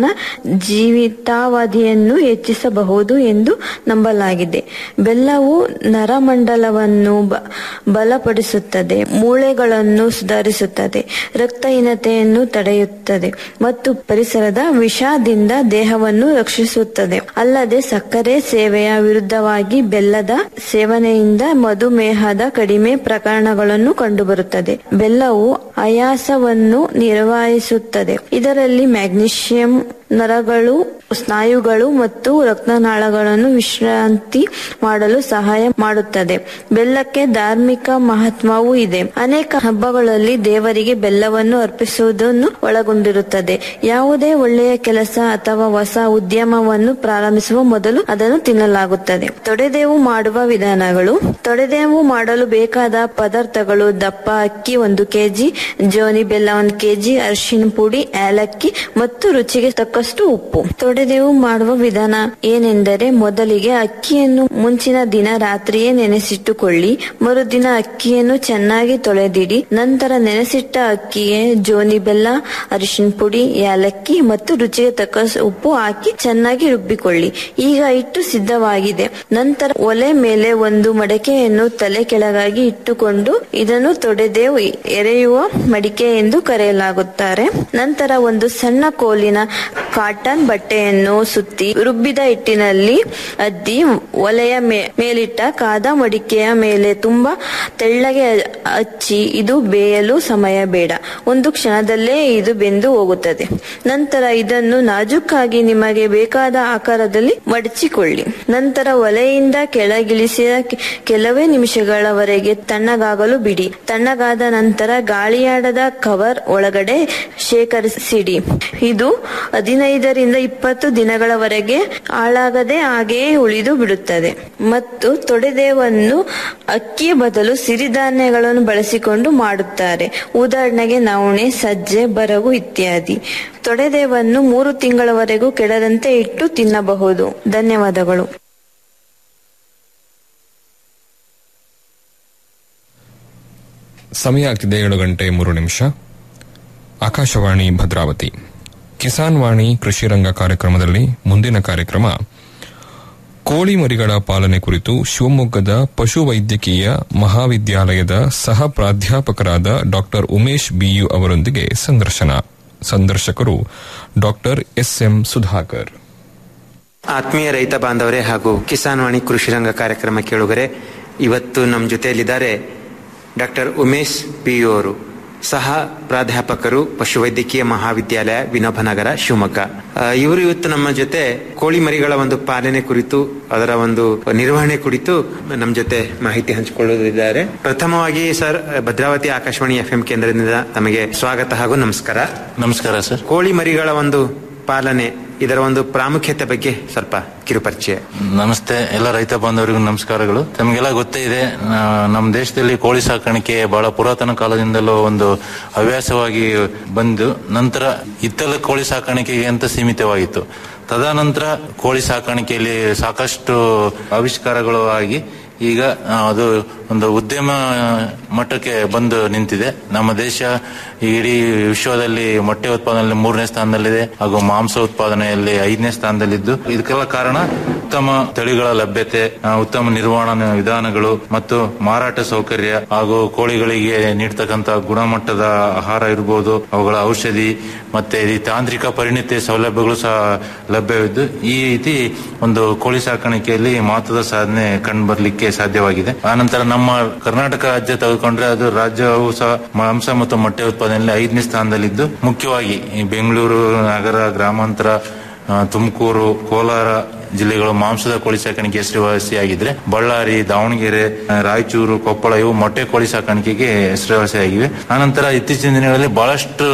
ಜೀವಿತಾವಧಿಯನ್ನು ಹೆಚ್ಚಿಸಬಹುದು ಎಂದು ನಂಬಲಾಗಿದೆ ಬೆಲ್ಲವು ನರಮಂಡಲವನ್ನು ಬ- ಬಲಪಡಿಸುತ್ತದೆ ಮೂಳೆಗಳನ್ನು ಸುಧಾರಿಸುತ್ತದೆ ರಕ್ತಹೀನತೆಯನ್ನು ತಡೆಯುತ್ತದೆ ಮತ್ತು ಪರಿಸರದ ವಿಷದಿಂದ ದೇಹವನ್ನು ರಕ್ಷಿಸುತ್ತದೆ ಅಲ್ಲದೆ ಸಕ್ಕರೆ ಸೇವೆಯ ವಿರುದ್ಧವಾಗಿ ಬೆಲ್ಲದ ಸೇವನೆಯಿಂದ ಮಧುಮೇಹದ ಕಡಿಮೆ ಪ್ರಕರಣಗಳನ್ನು ಕಂಡುಬರುತ್ತದೆ ಬೆಲ್ಲವು ಆಯಾಸವನ್ನು ನಿರ್ವಹಿಸುತ್ತದೆ ಇದರಲ್ಲಿ ಮ್ಯಾಗ್ನೀಷಿಯಂ ನರಗಳು ಸ್ನಾಯುಗಳು ಮತ್ತು ರಕ್ತನಾಳಗಳನ್ನು ವಿಶ್ರಾಂತಿ ಮಾಡಲು ಸಹಾಯ ಮಾಡುತ್ತದೆ ಬೆಲ್ಲಕ್ಕೆ ಧಾರ್ಮಿಕ ಮಹತ್ವವೂ ಇದೆ ಅನೇಕ ಹಬ್ಬಗಳಲ್ಲಿ ದೇವರಿಗೆ ಬೆಲ್ಲವನ್ನು ಅರ್ಪಿಸುವುದನ್ನು ಒಳಗೊಂಡಿರುತ್ತದೆ ಯಾವುದೇ ಒಳ್ಳೆಯ ಕೆಲಸ ಅಥವಾ ಹೊಸ ಉದ್ಯಮವನ್ನು ಪ್ರಾರಂಭಿಸುವ ಮೊದಲು ಅದನ್ನು ತಿನ್ನಲಾಗುತ್ತದೆ ತೊಡೆದೇವು ಮಾಡುವ ವಿಧಾನಗಳು ತೊಡೆದೇವು ಮಾಡಲು ಬೇಕಾದ ಪದಾರ್ಥಗಳು ದಪ್ಪ ಅಕ್ಕಿ ಒಂದು ಕೆಜಿ ಜೋನಿ ಬೆಲ್ಲ ಒಂದು ಕೆಜಿ ಅರಿಶಿನ ಪುಡಿ ಏಲಕ್ಕಿ ಮತ್ತು ರುಚಿಗೆ ತಕ್ಕಷ್ಟು ಉಪ್ಪು ತೊಡೆದೇವು ಮಾಡುವ ವಿಧಾನ ಏನೆಂದರೆ ಮೊದಲಿಗೆ ಅಕ್ಕಿಯನ್ನು ಮುಂಚಿನ ದಿನ ರಾತ್ರಿಯೇ ನೆನೆಸಿಟ್ಟುಕೊಳ್ಳಿ ಮರುದಿನ ಅಕ್ಕಿಯನ್ನು ಚೆನ್ನಾಗಿ ತೊಳೆದಿಡಿ ನಂತರ ನೆನೆಸಿಟ್ಟ ಅಕ್ಕಿಗೆ ಜೋನಿ ಬೆಲ್ಲ ಅರಿಶಿನ ಪುಡಿ ಏಲಕ್ಕಿ ಮತ್ತು ರುಚಿಗೆ ತಕ್ಕ ಉಪ್ಪು ಹಾಕಿ ಚೆನ್ನಾಗಿ ರುಬ್ಬಿಕೊಳ್ಳಿ ಈಗ ಹಿಟ್ಟು ಸಿದ್ಧವಾಗಿದೆ ನಂತರ ಒಲೆ ಮೇಲೆ ಒಂದು ಮಡಕೆಯನ್ನು ತಲೆ ಕೆಳಗಾಗಿ ಇಟ್ಟುಕೊಂಡು ಇದನ್ನು ತೊಡೆದೇವು ಎರೆಯುವ ಮಡಿಕೆ ಎಂದು ಕರೆಯಲಾಗುತ್ತಾರೆ ನಂತರ ಒಂದು ಸಣ್ಣ ಕೋಲಿನ ಕಾಟನ್ ಬಟ್ಟೆಯನ್ನು ಸುತ್ತಿ ರುಬ್ಬಿದ ಹಿಟ್ಟಿನಲ್ಲಿ ಅದ್ದಿ ಒಲೆಯ ಮೇ- ಮೇಲಿಟ್ಟ ಕಾದ ಮಡಿಕೆಯ ಮೇಲೆ ತುಂಬಾ ತೆಳ್ಳಗೆ ಹಚ್ಚಿ ಇದು ಬೇಯಲು ಸಮಯ ಬೇಡ ಒಂದು ಕ್ಷಣದಲ್ಲೇ ಇದು ಬೆಂದು ಹೋಗುತ್ತದೆ ನಂತರ ಇದನ್ನು ನಾಜೂಕಾಗಿ ನಿಮಗೆ ಬೇಕಾದ ಆಕಾರದಲ್ಲಿ ಮಡಚಿಕೊಳ್ಳಿ ನಂತರ ಒಲೆಯಿಂದ ಕೆಳಗಿಳಿಸಿದ ಕೆ- ಕೆಲವೇ ನಿಮಿಷಗಳವರೆಗೆ ತಣ್ಣಗಾಗಲು ಬಿಡಿ ತಣ್ಣಗಾದ ನಂತರ ಗಾಳಿಯಾಡದ ಕವರ್ ಒಳಗಡೆ ಶೇಖರಿಸಿಡಿ ಇದು ಹದಿನೈದರಿಂದ ಇಪ್ಪತ್ತು ದಿನಗಳವರೆಗೆ ಹಾಳಾಗದೆ ಹಾಗೆಯೇ ಉಳಿದು ಬಿಡುತ್ತದೆ ಮತ್ತು ತೊಡೆದೇವನ್ನು ಅಕ್ಕಿಯ ಬದಲು ಸಿರಿಧಾನ್ಯಗಳನ್ನು ಬಳಸಿಕೊಂಡು ಮಾಡುತ್ತಾರೆ ಉದಾಹರಣೆಗೆ ನವಣೆ ಸಜ್ಜೆ ಬರಗು ಇತ್ಯಾದಿ ತೊಡೆದೇವನ್ನು ಮೂರು ತಿಂಗಳವರೆಗೂ ಕೆಡದಂತೆ ಇಟ್ಟು ತಿನ್ನಬಹುದು ಧನ್ಯವಾದಗಳು ಸಮಯ ಆಗ್ತಿದೆ ಏಳು ಗಂಟೆ ಮೂರು ನಿಮಿಷ ಆಕಾಶವಾಣಿ ಭದ್ರಾವತಿ ಕಿಸಾನ್ ವಾಣಿ ಕೃಷಿ ರಂಗ ಕಾರ್ಯಕ್ರಮದಲ್ಲಿ ಮುಂದಿನ ಕಾರ್ಯಕ್ರಮ ಕೋಳಿ ಮರಿಗಳ ಪಾಲನೆ ಕುರಿತು ಶಿವಮೊಗ್ಗದ ಪಶುವೈದ್ಯಕೀಯ ಮಹಾವಿದ್ಯಾಲಯದ ಸಹ ಪ್ರಾಧ್ಯಾಪಕರಾದ ಡಾ ಉಮೇಶ್ ಬಿಯು ಅವರೊಂದಿಗೆ ಸಂದರ್ಶನ ಸಂದರ್ಶಕರು ಡಾ ಎಸ್ಎಂ ಸುಧಾಕರ್ ಆತ್ಮೀಯ ರೈತ ಬಾಂಧವರೇ ಹಾಗೂ ಕಿಸಾನ್ ವಾಣಿ ಕೃಷಿ ರಂಗ ಕಾರ್ಯಕ್ರಮ ಕೇಳುಗರೆ ಇವತ್ತು ನಮ್ಮ ಜೊತೆಯಲ್ಲಿದ್ದಾರೆ ಡಾಕ್ಟರ್ ಉಮೇಶ್ ಪಿ ಯು ಅವರು ಸಹ ಪ್ರಾಧ್ಯಾಪಕರು ಪಶುವೈದ್ಯಕೀಯ ಮಹಾವಿದ್ಯಾಲಯ ವಿನೋಬನಗರ ಶಿವಮೊಗ್ಗ ಆ, ಇವರು ಇವತ್ತು ನಮ್ಮ ಜೊತೆ ಕೋಳಿ ಮರಿಗಳ ಒಂದು ಪಾಲನೆ ಕುರಿತು ಅದರ ಒಂದು ನಿರ್ವಹಣೆ ಕುರಿತು ನಮ್ಮ ಜೊತೆ ಮಾಹಿತಿ ಹಂಚಿಕೊಳ್ಳುತ್ತಿದ್ದಾರೆ ಪ್ರಥಮವಾಗಿ ಸರ್ ಭದ್ರಾವತಿ ಆಕಾಶವಾಣಿ ಎಫ್ ಕೇಂದ್ರದಿಂದ ತಮಗೆ ಸ್ವಾಗತ ಹಾಗೂ ನಮಸ್ಕಾರ ನಮಸ್ಕಾರ ಸರ್ ಕೋಳಿ ಮರಿಗಳ ಒಂದು ಪಾಲನೆ ಇದರ ಒಂದು ಪ್ರಾಮುಖ್ಯತೆ ಬಗ್ಗೆ ಸ್ವಲ್ಪ ಕಿರುಪರಿಚಯ ನಮಸ್ತೆ ಎಲ್ಲ ರೈತ ಬಾಂಧವರಿಗೂ ನಮಸ್ಕಾರಗಳು ತಮಗೆಲ್ಲ ಗೊತ್ತೇ ಇದೆ ಆ, ನಮ್ಮ ದೇಶದಲ್ಲಿ ಕೋಳಿ ಸಾಕಾಣಿಕೆ ಬಹಳ ಪುರಾತನ ಕಾಲದಿಂದಲೂ ಒಂದು ಹವ್ಯಾಸವಾಗಿ ಬಂದು ನಂತರ ಇತ್ತಲ ಕೋಳಿ ಸಾಕಾಣಿಕೆಗೆ ಅಂತ ಸೀಮಿತವಾಗಿತ್ತು ತದನಂತರ ಕೋಳಿ ಸಾಕಾಣಿಕೆಯಲ್ಲಿ ಸಾಕಷ್ಟು ಆವಿಷ್ಕಾರಗಳು ಆಗಿ ಈಗ ಆ, ಅದು ಒಂದು ಉದ್ಯಮ ಮಟ್ಟಕ್ಕೆ ಬಂದು ನಿಂತಿದೆ ನಮ್ಮ ದೇಶ ಈ ಇಡೀ ವಿಶ್ವದಲ್ಲಿ ಮೊಟ್ಟೆ ಉತ್ಪಾದನೆಯಲ್ಲಿ ಮೂರನೇ ಸ್ಥಾನದಲ್ಲಿದೆ ಹಾಗೂ ಮಾಂಸ ಉತ್ಪಾದನೆಯಲ್ಲಿ ಐದನೇ ಸ್ಥಾನದಲ್ಲಿದ್ದು ಇದಕ್ಕೆಲ್ಲ ಕಾರಣ ಉತ್ತಮ ತಳಿಗಳ ಲಭ್ಯತೆ ಆ, ಉತ್ತಮ ನಿರ್ವಹಣಾ ವಿಧಾನಗಳು ಮತ್ತು ಮಾರಾಟ ಸೌಕರ್ಯ ಹಾಗೂ ಕೋಳಿಗಳಿಗೆ ನೀಡ್ತಕ್ಕಂತ ಗುಣಮಟ್ಟದ ಆಹಾರ ಇರಬಹುದು ಅವುಗಳ ಔಷಧಿ ಮತ್ತೆ ಈ ತಾಂತ್ರಿಕ ಪರಿಣಿತಿ ಸೌಲಭ್ಯಗಳು ಸಹ ಲಭ್ಯವಿದ್ದು ಈ ರೀತಿ ಒಂದು ಕೋಳಿ ಸಾಕಾಣಿಕೆಯಲ್ಲಿ ಮಹತ್ವದ ಸಾಧನೆ ಕಂಡು ಬರ್ಲಿಕ್ಕೆ ಸಾಧ್ಯವಾಗಿದೆ ಆನಂತರ ನಮ್ಮ ಕರ್ನಾಟಕ ರಾಜ್ಯ ತೆಗೆದುಕೊಂಡ್ರೆ ಅದು ರಾಜ್ಯವು ಸಹ ಮಾಂಸ ಮತ್ತು ಮೊಟ್ಟೆ ಉತ್ಪಾದನೆಯಲ್ಲಿ ಐದನೇ ಸ್ಥಾನದಲ್ಲಿದ್ದು ಮುಖ್ಯವಾಗಿ ಈ ಬೆಂಗಳೂರು ನಗರ ಗ್ರಾಮಾಂತರ ಆ, ತುಮಕೂರು ಕೋಲಾರ ಜಿಲ್ಲೆಗಳು ಮಾಂಸದ ಕೋಳಿ ಸಾಕಾಣಿಕೆ ಹೆಸರುವಾಸಿಯಾಗಿದ್ರೆ ಬಳ್ಳಾರಿ ದಾವಣಗೆರೆ ಆ, ರಾಯಚೂರು ಕೊಪ್ಪಳ ಇವು ಮೊಟ್ಟೆ ಕೋಳಿ ಸಾಕಾಣಿಕೆಗೆ ಹೆಸರುವಾಸಿಯಾಗಿವೆ ಆನಂತರ ಇತ್ತೀಚಿನ ದಿನಗಳಲ್ಲಿ ಬಹಳಷ್ಟು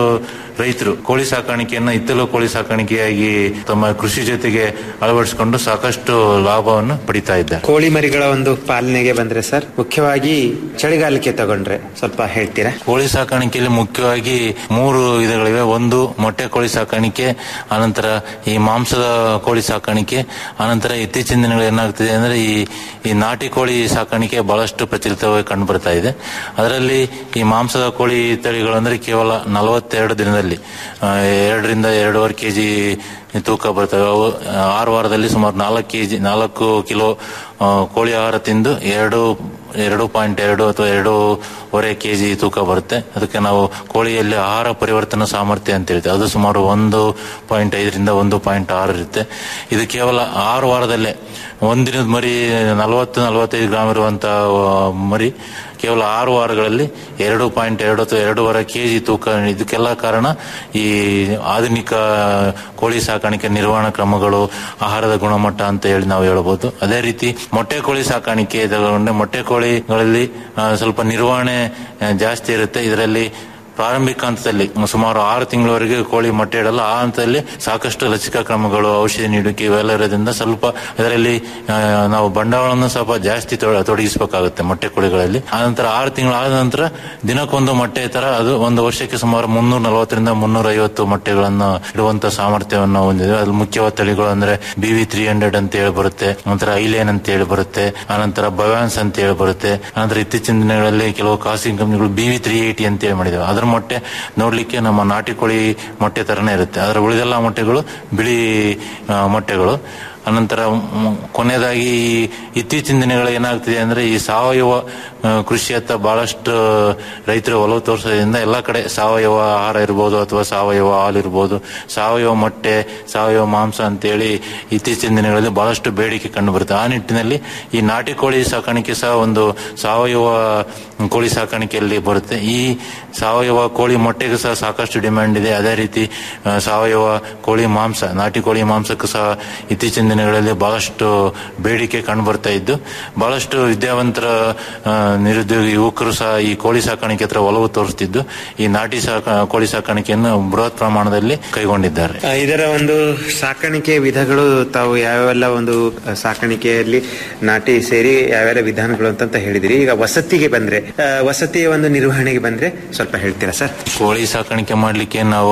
ರೈತರು ಕೋಳಿ ಸಾಕಾಣಿಕೆಯನ್ನು ಇತ್ತಲು ಕೋಳಿ ಸಾಕಾಣಿಕೆಯಾಗಿ ತಮ್ಮ ಕೃಷಿ ಜೊತೆಗೆ ಅಳವಡಿಸಿಕೊಂಡು ಸಾಕಷ್ಟು ಲಾಭವನ್ನು ಪಡಿತಾ ಇದ್ದಾರೆ ಕೋಳಿ ಮರಿಗಳ ಒಂದು ಪಾಲನೆಗೆ ಬಂದ್ರೆ ಸರ್ ಮುಖ್ಯವಾಗಿ ಚಳಿಗಾಲಕ್ಕೆ ತಗೊಂಡ್ರೆ ಸ್ವಲ್ಪ ಹೇಳ್ತೀರಾ ಕೋಳಿ ಸಾಕಾಣಿಕೆಯಲ್ಲಿ ಮುಖ್ಯವಾಗಿ ಮೂರು ವಿಧಗಳಿವೆ ಒಂದು ಮೊಟ್ಟೆ ಕೋಳಿ ಸಾಕಾಣಿಕೆ ಆನಂತರ ಈ ಮಾಂಸದ ಕೋಳಿ ಸಾಕಾಣಿಕೆ ಆನಂತರ ಇತ್ತೀಚಿನ ದಿನಗಳಲ್ಲಿ ಏನಾಗ್ತಿದೆ ಅಂದ್ರೆ ಈ ಈ ನಾಟಿ ಕೋಳಿ ಸಾಕಾಣಿಕೆ ಬಹಳಷ್ಟು ಪ್ರಚಲಿತವಾಗಿ ಕಂಡು ಬರ್ತಾ ಇದೆ ಅದರಲ್ಲಿ ಈ ಮಾಂಸದ ಕೋಳಿ ತಳಿಗಳು ಅಂದ್ರೆ ಕೇವಲ ನಲವತ್ತೆರಡು ದಿನದಲ್ಲಿ ಆ, ಎರಡರಿಂದ ಎರಡೂವರೆ ಕೆಜಿ ತೂಕ ಬರ್ತವೆ ಅವು ಆ, ಆರು ವಾರದಲ್ಲಿ ಸುಮಾರು ನಾಲ್ಕು ಕೆಜಿ ನಾಲ್ಕು ಕಿಲೋ ಆ, ಕೋಳಿ ಆಹಾರ ತಿಂದು ಎರಡು ಎರಡು ಪಾಯಿಂಟ್ ಎರಡು ಅಥವಾ ಎರಡೂವರೆ ಕೆಜಿ ತೂಕ ಬರುತ್ತೆ ಅದಕ್ಕೆ ನಾವು ಕೋಳಿಯಲ್ಲಿ ಆಹಾರ ಪರಿವರ್ತನಾ ಸಾಮರ್ಥ್ಯ ಅಂತ ಹೇಳ್ತೇವೆ ಅದು ಸುಮಾರು ಒಂದು ಪಾಯಿಂಟ್ ಐದರಿಂದ ಒಂದು ಪಾಯಿಂಟ್ ಆರು ಇರುತ್ತೆ ಇದು ಕೇವಲ ಆರು ವಾರದಲ್ಲೇ ಒಂದಿನದ ಮರಿ ನಲವತ್ತು ನಲವತ್ತೈದು ಗ್ರಾಮ್ ಇರುವಂತ ಆ, ಮರಿ ಕೇವಲ ಆರು ವಾರಗಳಲ್ಲಿ ಎರಡು ಪಾಯಿಂಟ್ ಎರಡು ಅಥವಾ ಎರಡೂವರೆ ಕೆಜಿ ತೂಕ ಇದಕ್ಕೆಲ್ಲ ಕಾರಣ ಈ ಆಧುನಿಕ ಕೋಳಿ ಸಾಕಾಣಿಕೆ ನಿರ್ವಹಣಾ ಕ್ರಮಗಳು ಆಹಾರದ ಗುಣಮಟ್ಟ ಅಂತ ಹೇಳಿ ನಾವು ಹೇಳ್ಬೋದು ಅದೇ ರೀತಿ ಮೊಟ್ಟೆ ಕೋಳಿ ಸಾಕಾಣಿಕೆ ತಗೊಂಡ್ರೆ ಮೊಟ್ಟೆ ಕೋಳಿಗಳಲ್ಲಿ ಆ, ಸ್ವಲ್ಪ ನಿರ್ವಹಣೆ ಆ, ಜಾಸ್ತಿ ಇರುತ್ತೆ ಇದರಲ್ಲಿ ಪ್ರಾರಂಭಿಕ ಹಂತದಲ್ಲಿ ಸುಮಾರು ಆರು ತಿಂಗಳವರೆಗೆ ಕೋಳಿ ಮೊಟ್ಟೆ ಇಡಲ್ಲ ಆ ಹಂತದಲ್ಲಿ ಸಾಕಷ್ಟು ಲಸಿಕಾ ಕ್ರಮಗಳು ಔಷಧಿ ನೀಡುವಿಕೆ ಇವೆಲ್ಲ ಇರೋದ್ರಿಂದ ಸ್ವಲ್ಪ ಇದರಲ್ಲಿ ಆ, ನಾವು ಬಂಡವಾಳವನ್ನು ಸ್ವಲ್ಪ ಜಾಸ್ತಿ ತೊಡ- ತೊಡಗಿಸಬೇಕಾಗುತ್ತೆ ಮೊಟ್ಟೆ ಕೋಳಿಗಳಲ್ಲಿ ಆನಂತರ ಆರು ತಿಂಗಳಾದ ನಂತರ ದಿನಕ್ಕೊಂದು ಮೊಟ್ಟೆ ತರ ಅದು ಒಂದು ವರ್ಷಕ್ಕೆ ಸುಮಾರು ಮುನ್ನೂರ ನಲವತ್ತರಿಂದ ಮುನ್ನೂರ ಐವತ್ತು ಮೊಟ್ಟೆಗಳನ್ನು ಇಡುವಂತ ಸಾಮರ್ಥ್ಯವನ್ನು ಹೊಂದಿದೆ ಅಲ್ಲಿ ಮುಖ್ಯವಾದ ತಳಿಗಳು ಅಂದ್ರೆ ಬಿ ವಿ ತ್ರೀ ಹಂಡ್ರೆಡ್ ಅಂತ ಹೇಳಿ ಬರುತ್ತೆ ನಂತರ ಐಲೇನ್ ಅಂತ ಹೇಳಿ ಬರುತ್ತೆ ಆನಂತರ ಬವ್ಯಾನ್ಸ್ ಅಂತ ಹೇಳಿ ಬರುತ್ತೆ ಆನಂತರ ಇತ್ತೀಚಿನ ದಿನಗಳಲ್ಲಿ ಕೆಲವು ಕಾಸಿಂಗ್ ಕಂಪನಿಗಳು ಬಿ ವಿ ತ್ರೀ ಏಟಿ ಅಂತ ಹೇಳಿ ಮಾಡಿದಾವೆ ಅದರ ಮೊಟ್ಟೆ ನೋಡ್ಲಿಕ್ಕೆ ನಮ್ಮ ನಾಟಿ ಕೋಳಿ ಮೊಟ್ಟೆ ತರನೇ ಇರುತ್ತೆ ಅದರ ಉಳಿದೆಲ್ಲ ಮೊಟ್ಟೆಗಳು ಬಿಳಿ ಆ, ಮೊಟ್ಟೆಗಳು ಅನಂತರ ಮ್, ಕೊನೆಯದಾಗಿ ಈ ಇತ್ತೀಚಿನ ದಿನಗಳು ಏನಾಗ್ತಿದೆ ಅಂದ್ರೆ ಈ ಸಾವಯವ ಆ, ಕೃಷಿಯತ್ತ ಬಹಳಷ್ಟು ರೈತರು ಒಲವು ತೋರಿಸೋದ್ರಿಂದ ಎಲ್ಲ ಕಡೆ ಸಾವಯವ ಆಹಾರ ಇರ್ಬೋದು ಅಥವಾ ಸಾವಯವ ಹಾಲು ಇರ್ಬೋದು ಸಾವಯವ ಮೊಟ್ಟೆ ಸಾವಯವ ಮಾಂಸ ಅಂತೇಳಿ ಇತ್ತೀಚಿನ ದಿನಗಳಲ್ಲಿ ಬಹಳಷ್ಟು ಬೇಡಿಕೆ ಕಂಡು ಬರುತ್ತೆ ಆ ನಿಟ್ಟಿನಲ್ಲಿ ಈ ನಾಟಿ ಕೋಳಿ ಸಾಕಾಣಿಕೆ ಸಹ ಒಂದು ಸಾವಯವ ಕೋಳಿ ಸಾಕಾಣಿಕೆಯಲ್ಲಿ ಬರುತ್ತೆ ಈ ಸಾವಯವ ಕೋಳಿ ಮೊಟ್ಟೆಗೂ ಸಹ ಸಾಕಷ್ಟು ಡಿಮ್ಯಾಂಡ್ ಇದೆ ಅದೇ ರೀತಿ ಆ, ಸಾವಯವ ಕೋಳಿ ಮಾಂಸ ನಾಟಿ ಕೋಳಿ ಮಾಂಸಕ್ಕೂ ಸಹ ಇತ್ತೀಚಿನ ದಿನಗಳಲ್ಲಿ ಬಹಳಷ್ಟು ಬೇಡಿಕೆ ಕಂಡು ಬರ್ತಾ ಇದ್ದು ಬಹಳಷ್ಟು ವಿದ್ಯಾವಂತರ ಆ, ನಿರುದ್ಯೋಗಿ ಯುವಕರು ಸಹ ಈ ಕೋಳಿ ಸಾಕಾಣಿಕೆ ಹತ್ರ ಒಲವು ತೋರಿಸ್ತಿದ್ದು ಈ ನಾಟಿ ಸಾಕ ಕೋಳಿ ಸಾಕಾಣಿಕೆಯನ್ನು ಬೃಹತ್ ಪ್ರಮಾಣದಲ್ಲಿ ಕೈಗೊಂಡಿದ್ದಾರೆ ಆ, ಇದರ ಒಂದು ಸಾಕಾಣಿಕೆ ವಿಧಗಳು ತಾವು ಯಾವೆಲ್ಲ ಒಂದು ಆ, ಸಾಕಾಣಿಕೆಯಲ್ಲಿ ನಾಟಿ ಸೇರಿ ಯಾವೆಲ್ಲ ವಿಧಾನಗಳು ಅಂತ ಹೇಳಿದಿರಿ ಈಗ ವಸತಿಗೆ ಬಂದ್ರೆ ಆ, ವಸತಿಯ ಒಂದು ನಿರ್ವಹಣೆಗೆ ಬಂದ್ರೆ ಸ್ವಲ್ಪ ಹೇಳ್ತೀರಾ ಸರ್ ಕೋಳಿ ಸಾಕಾಣಿಕೆ ಮಾಡಲಿಕ್ಕೆ ನಾವು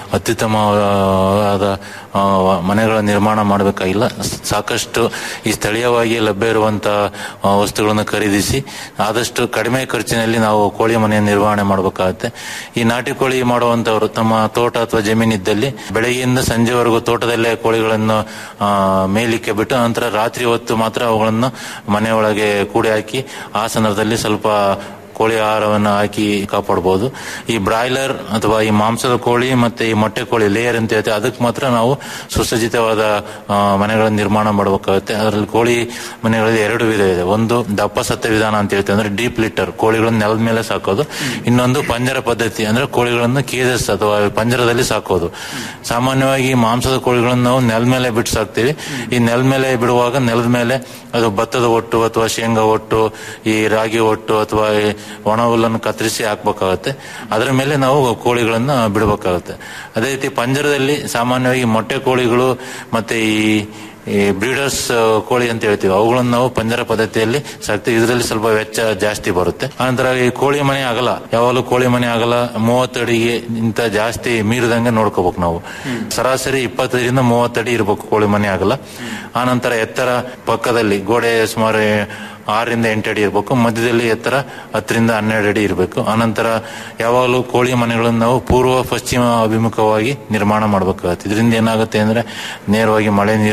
ಅತ್ಯುತ್ತಮವಾದ ಆ, ಮನೆಗಳ ನಿರ್ಮಾಣ ಮಾಡಬೇಕಾಗಿಲ್ಲ ಸಾಕಷ್ಟು ಈ ಸ್ಥಳೀಯವಾಗಿ ಲಭ್ಯ ಇರುವಂತಹ ಆ, ವಸ್ತುಗಳನ್ನು ಖರೀದಿಸಿ ಆದಷ್ಟು ಕಡಿಮೆ ಖರ್ಚಿನಲ್ಲಿ ನಾವು ಕೋಳಿ ಮನೆಯ ನಿರ್ವಹಣೆ ಮಾಡಬೇಕಾಗುತ್ತೆ ಈ ನಾಟಿ ಕೋಳಿ ಮಾಡುವಂತವರು ತಮ್ಮ ತೋಟ ಅಥವಾ ಜಮೀನಿದ್ದಲ್ಲಿ ಬೆಳಗ್ಗೆಯಿಂದ ಸಂಜೆವರೆಗೂ ತೋಟದಲ್ಲೇ ಕೋಳಿಗಳನ್ನು ಆ, ಮೇಯ್ಲಿಕ್ಕೆ ಬಿಟ್ಟು ನಂತರ ರಾತ್ರಿ ಹೊತ್ತು ಮಾತ್ರ ಅವುಗಳನ್ನು ಮನೆಯೊಳಗೆ ಕೂಡಿ ಹಾಕಿ ಆ ಸಂದರ್ಭದಲ್ಲಿ ಸ್ವಲ್ಪ ಕೋಳಿ ಆಹಾರವನ್ನು ಹಾಕಿ ಕಾಪಾಡಬಹುದು ಈ ಬ್ರಾಯ್ಲರ್ ಅಥವಾ ಈ ಮಾಂಸದ ಕೋಳಿ ಮತ್ತೆ ಈ ಮೊಟ್ಟೆ ಕೋಳಿ ಲೇಯರ್ ಅಂತ ಹೇಳ್ತೇವೆ ಅದಕ್ಕೆ ಮಾತ್ರ ನಾವು ಸುಸಜ್ಜಿತವಾದ ಆ, ಮನೆಗಳನ್ನು ನಿರ್ಮಾಣ ಮಾಡಬೇಕಾಗುತ್ತೆ ಅದರಲ್ಲಿ ಕೋಳಿ ಮನೆಗಳಲ್ಲಿ ಎರಡು ವಿಧ ಇದೆ ಒಂದು ದಪ್ಪ ಸತ್ತ ವಿಧಾನ ಅಂತ ಹೇಳ್ತೇವೆ ಅಂದ್ರೆ ಡೀಪ್ ಲಿಟರ್ ಕೋಳಿಗಳನ್ನು ನೆಲದ ಮೇಲೆ ಸಾಕೋದು ಇನ್ನೊಂದು ಪಂಜರ ಪದ್ಧತಿ ಅಂದ್ರೆ ಕೋಳಿಗಳನ್ನು ಕೇಜಸ್ ಅಥವಾ ಪಂಜರದಲ್ಲಿ ಸಾಕೋದು ಸಾಮಾನ್ಯವಾಗಿ ಮಾಂಸದ ಕೋಳಿಗಳನ್ನು ನಾವು ನೆಲದ ಮೇಲೆ ಬಿಟ್ಟು ಸಾಕ್ತೀವಿ ಈ ನೆಲದ ಮೇಲೆ ಬಿಡುವಾಗ ನೆಲದ ಮೇಲೆ ಅದು ಭತ್ತದ ಒಟ್ಟು ಅಥವಾ ಶೇಂಗಾ ಒಟ್ಟು ಈ ರಾಗಿ ಒಟ್ಟು ಅಥವಾ ಈ ಒಣ ಹುಲ್ಲನ್ನು ಕತ್ತರಿಸಿ ಹಾಕ್ಬೇಕಾಗತ್ತೆ ಅದರ ಮೇಲೆ ನಾವು ಕೋಳಿಗಳನ್ನ ಬಿಡಬೇಕಾಗುತ್ತೆ ಅದೇ ರೀತಿ ಪಂಜರದಲ್ಲಿ ಸಾಮಾನ್ಯವಾಗಿ ಮೊಟ್ಟೆ ಕೋಳಿಗಳು ಮತ್ತೆ ಈ ಈ ಬ್ರೀಡರ್ಸ್ ಕೋಳಿ ಅಂತ ಹೇಳ್ತೀವಿ ಅವುಗಳನ್ನು ನಾವು ಪಂಜರ ಪದ್ಧತಿಯಲ್ಲಿ ಸಾಕ್ತೀವಿ ಇದರಲ್ಲಿ ಸ್ವಲ್ಪ ವೆಚ್ಚ ಜಾಸ್ತಿ ಬರುತ್ತೆ ಆನಂತರ ಈ ಕೋಳಿ ಮನೆ ಆಗಲ್ಲ ಯಾವಾಗಲೂ ಕೋಳಿ ಮನೆ ಆಗಲ್ಲ ಮೂವತ್ತು ಅಡಿಗೆ ಇಂತ ಜಾಸ್ತಿ ಮೀರಿದಂಗೆ ನೋಡ್ಕೋಬೇಕು ನಾವು ಸರಾಸರಿ ಇಪ್ಪತ್ತೈದರಿಂದ ಮೂವತ್ತಡಿ ಇರಬೇಕು ಕೋಳಿ ಮನೆ ಆಗಲ್ಲ ಆನಂತರ ಎತ್ತರ ಪಕ್ಕದಲ್ಲಿ ಗೋಡೆ ಸುಮಾರು ಆರರಿಂದ ಎಂಟು ಅಡಿ ಇರಬೇಕು ಮಧ್ಯದಲ್ಲಿ ಎತ್ತರ ಹತ್ತರಿಂದ ಹನ್ನೆರಡು ಅಡಿ ಇರಬೇಕು ಆನಂತರ ಯಾವಾಗಲೂ ಕೋಳಿ ಮನೆಗಳನ್ನು ನಾವು ಪೂರ್ವ ಪಶ್ಚಿಮ ಅಭಿಮುಖವಾಗಿ ನಿರ್ಮಾಣ ಮಾಡಬೇಕಾಗುತ್ತೆ ಇದರಿಂದ ಏನಾಗುತ್ತೆ ಅಂದ್ರೆ ನೇರವಾಗಿ ಮಳೆ ನೀರು ಒಳ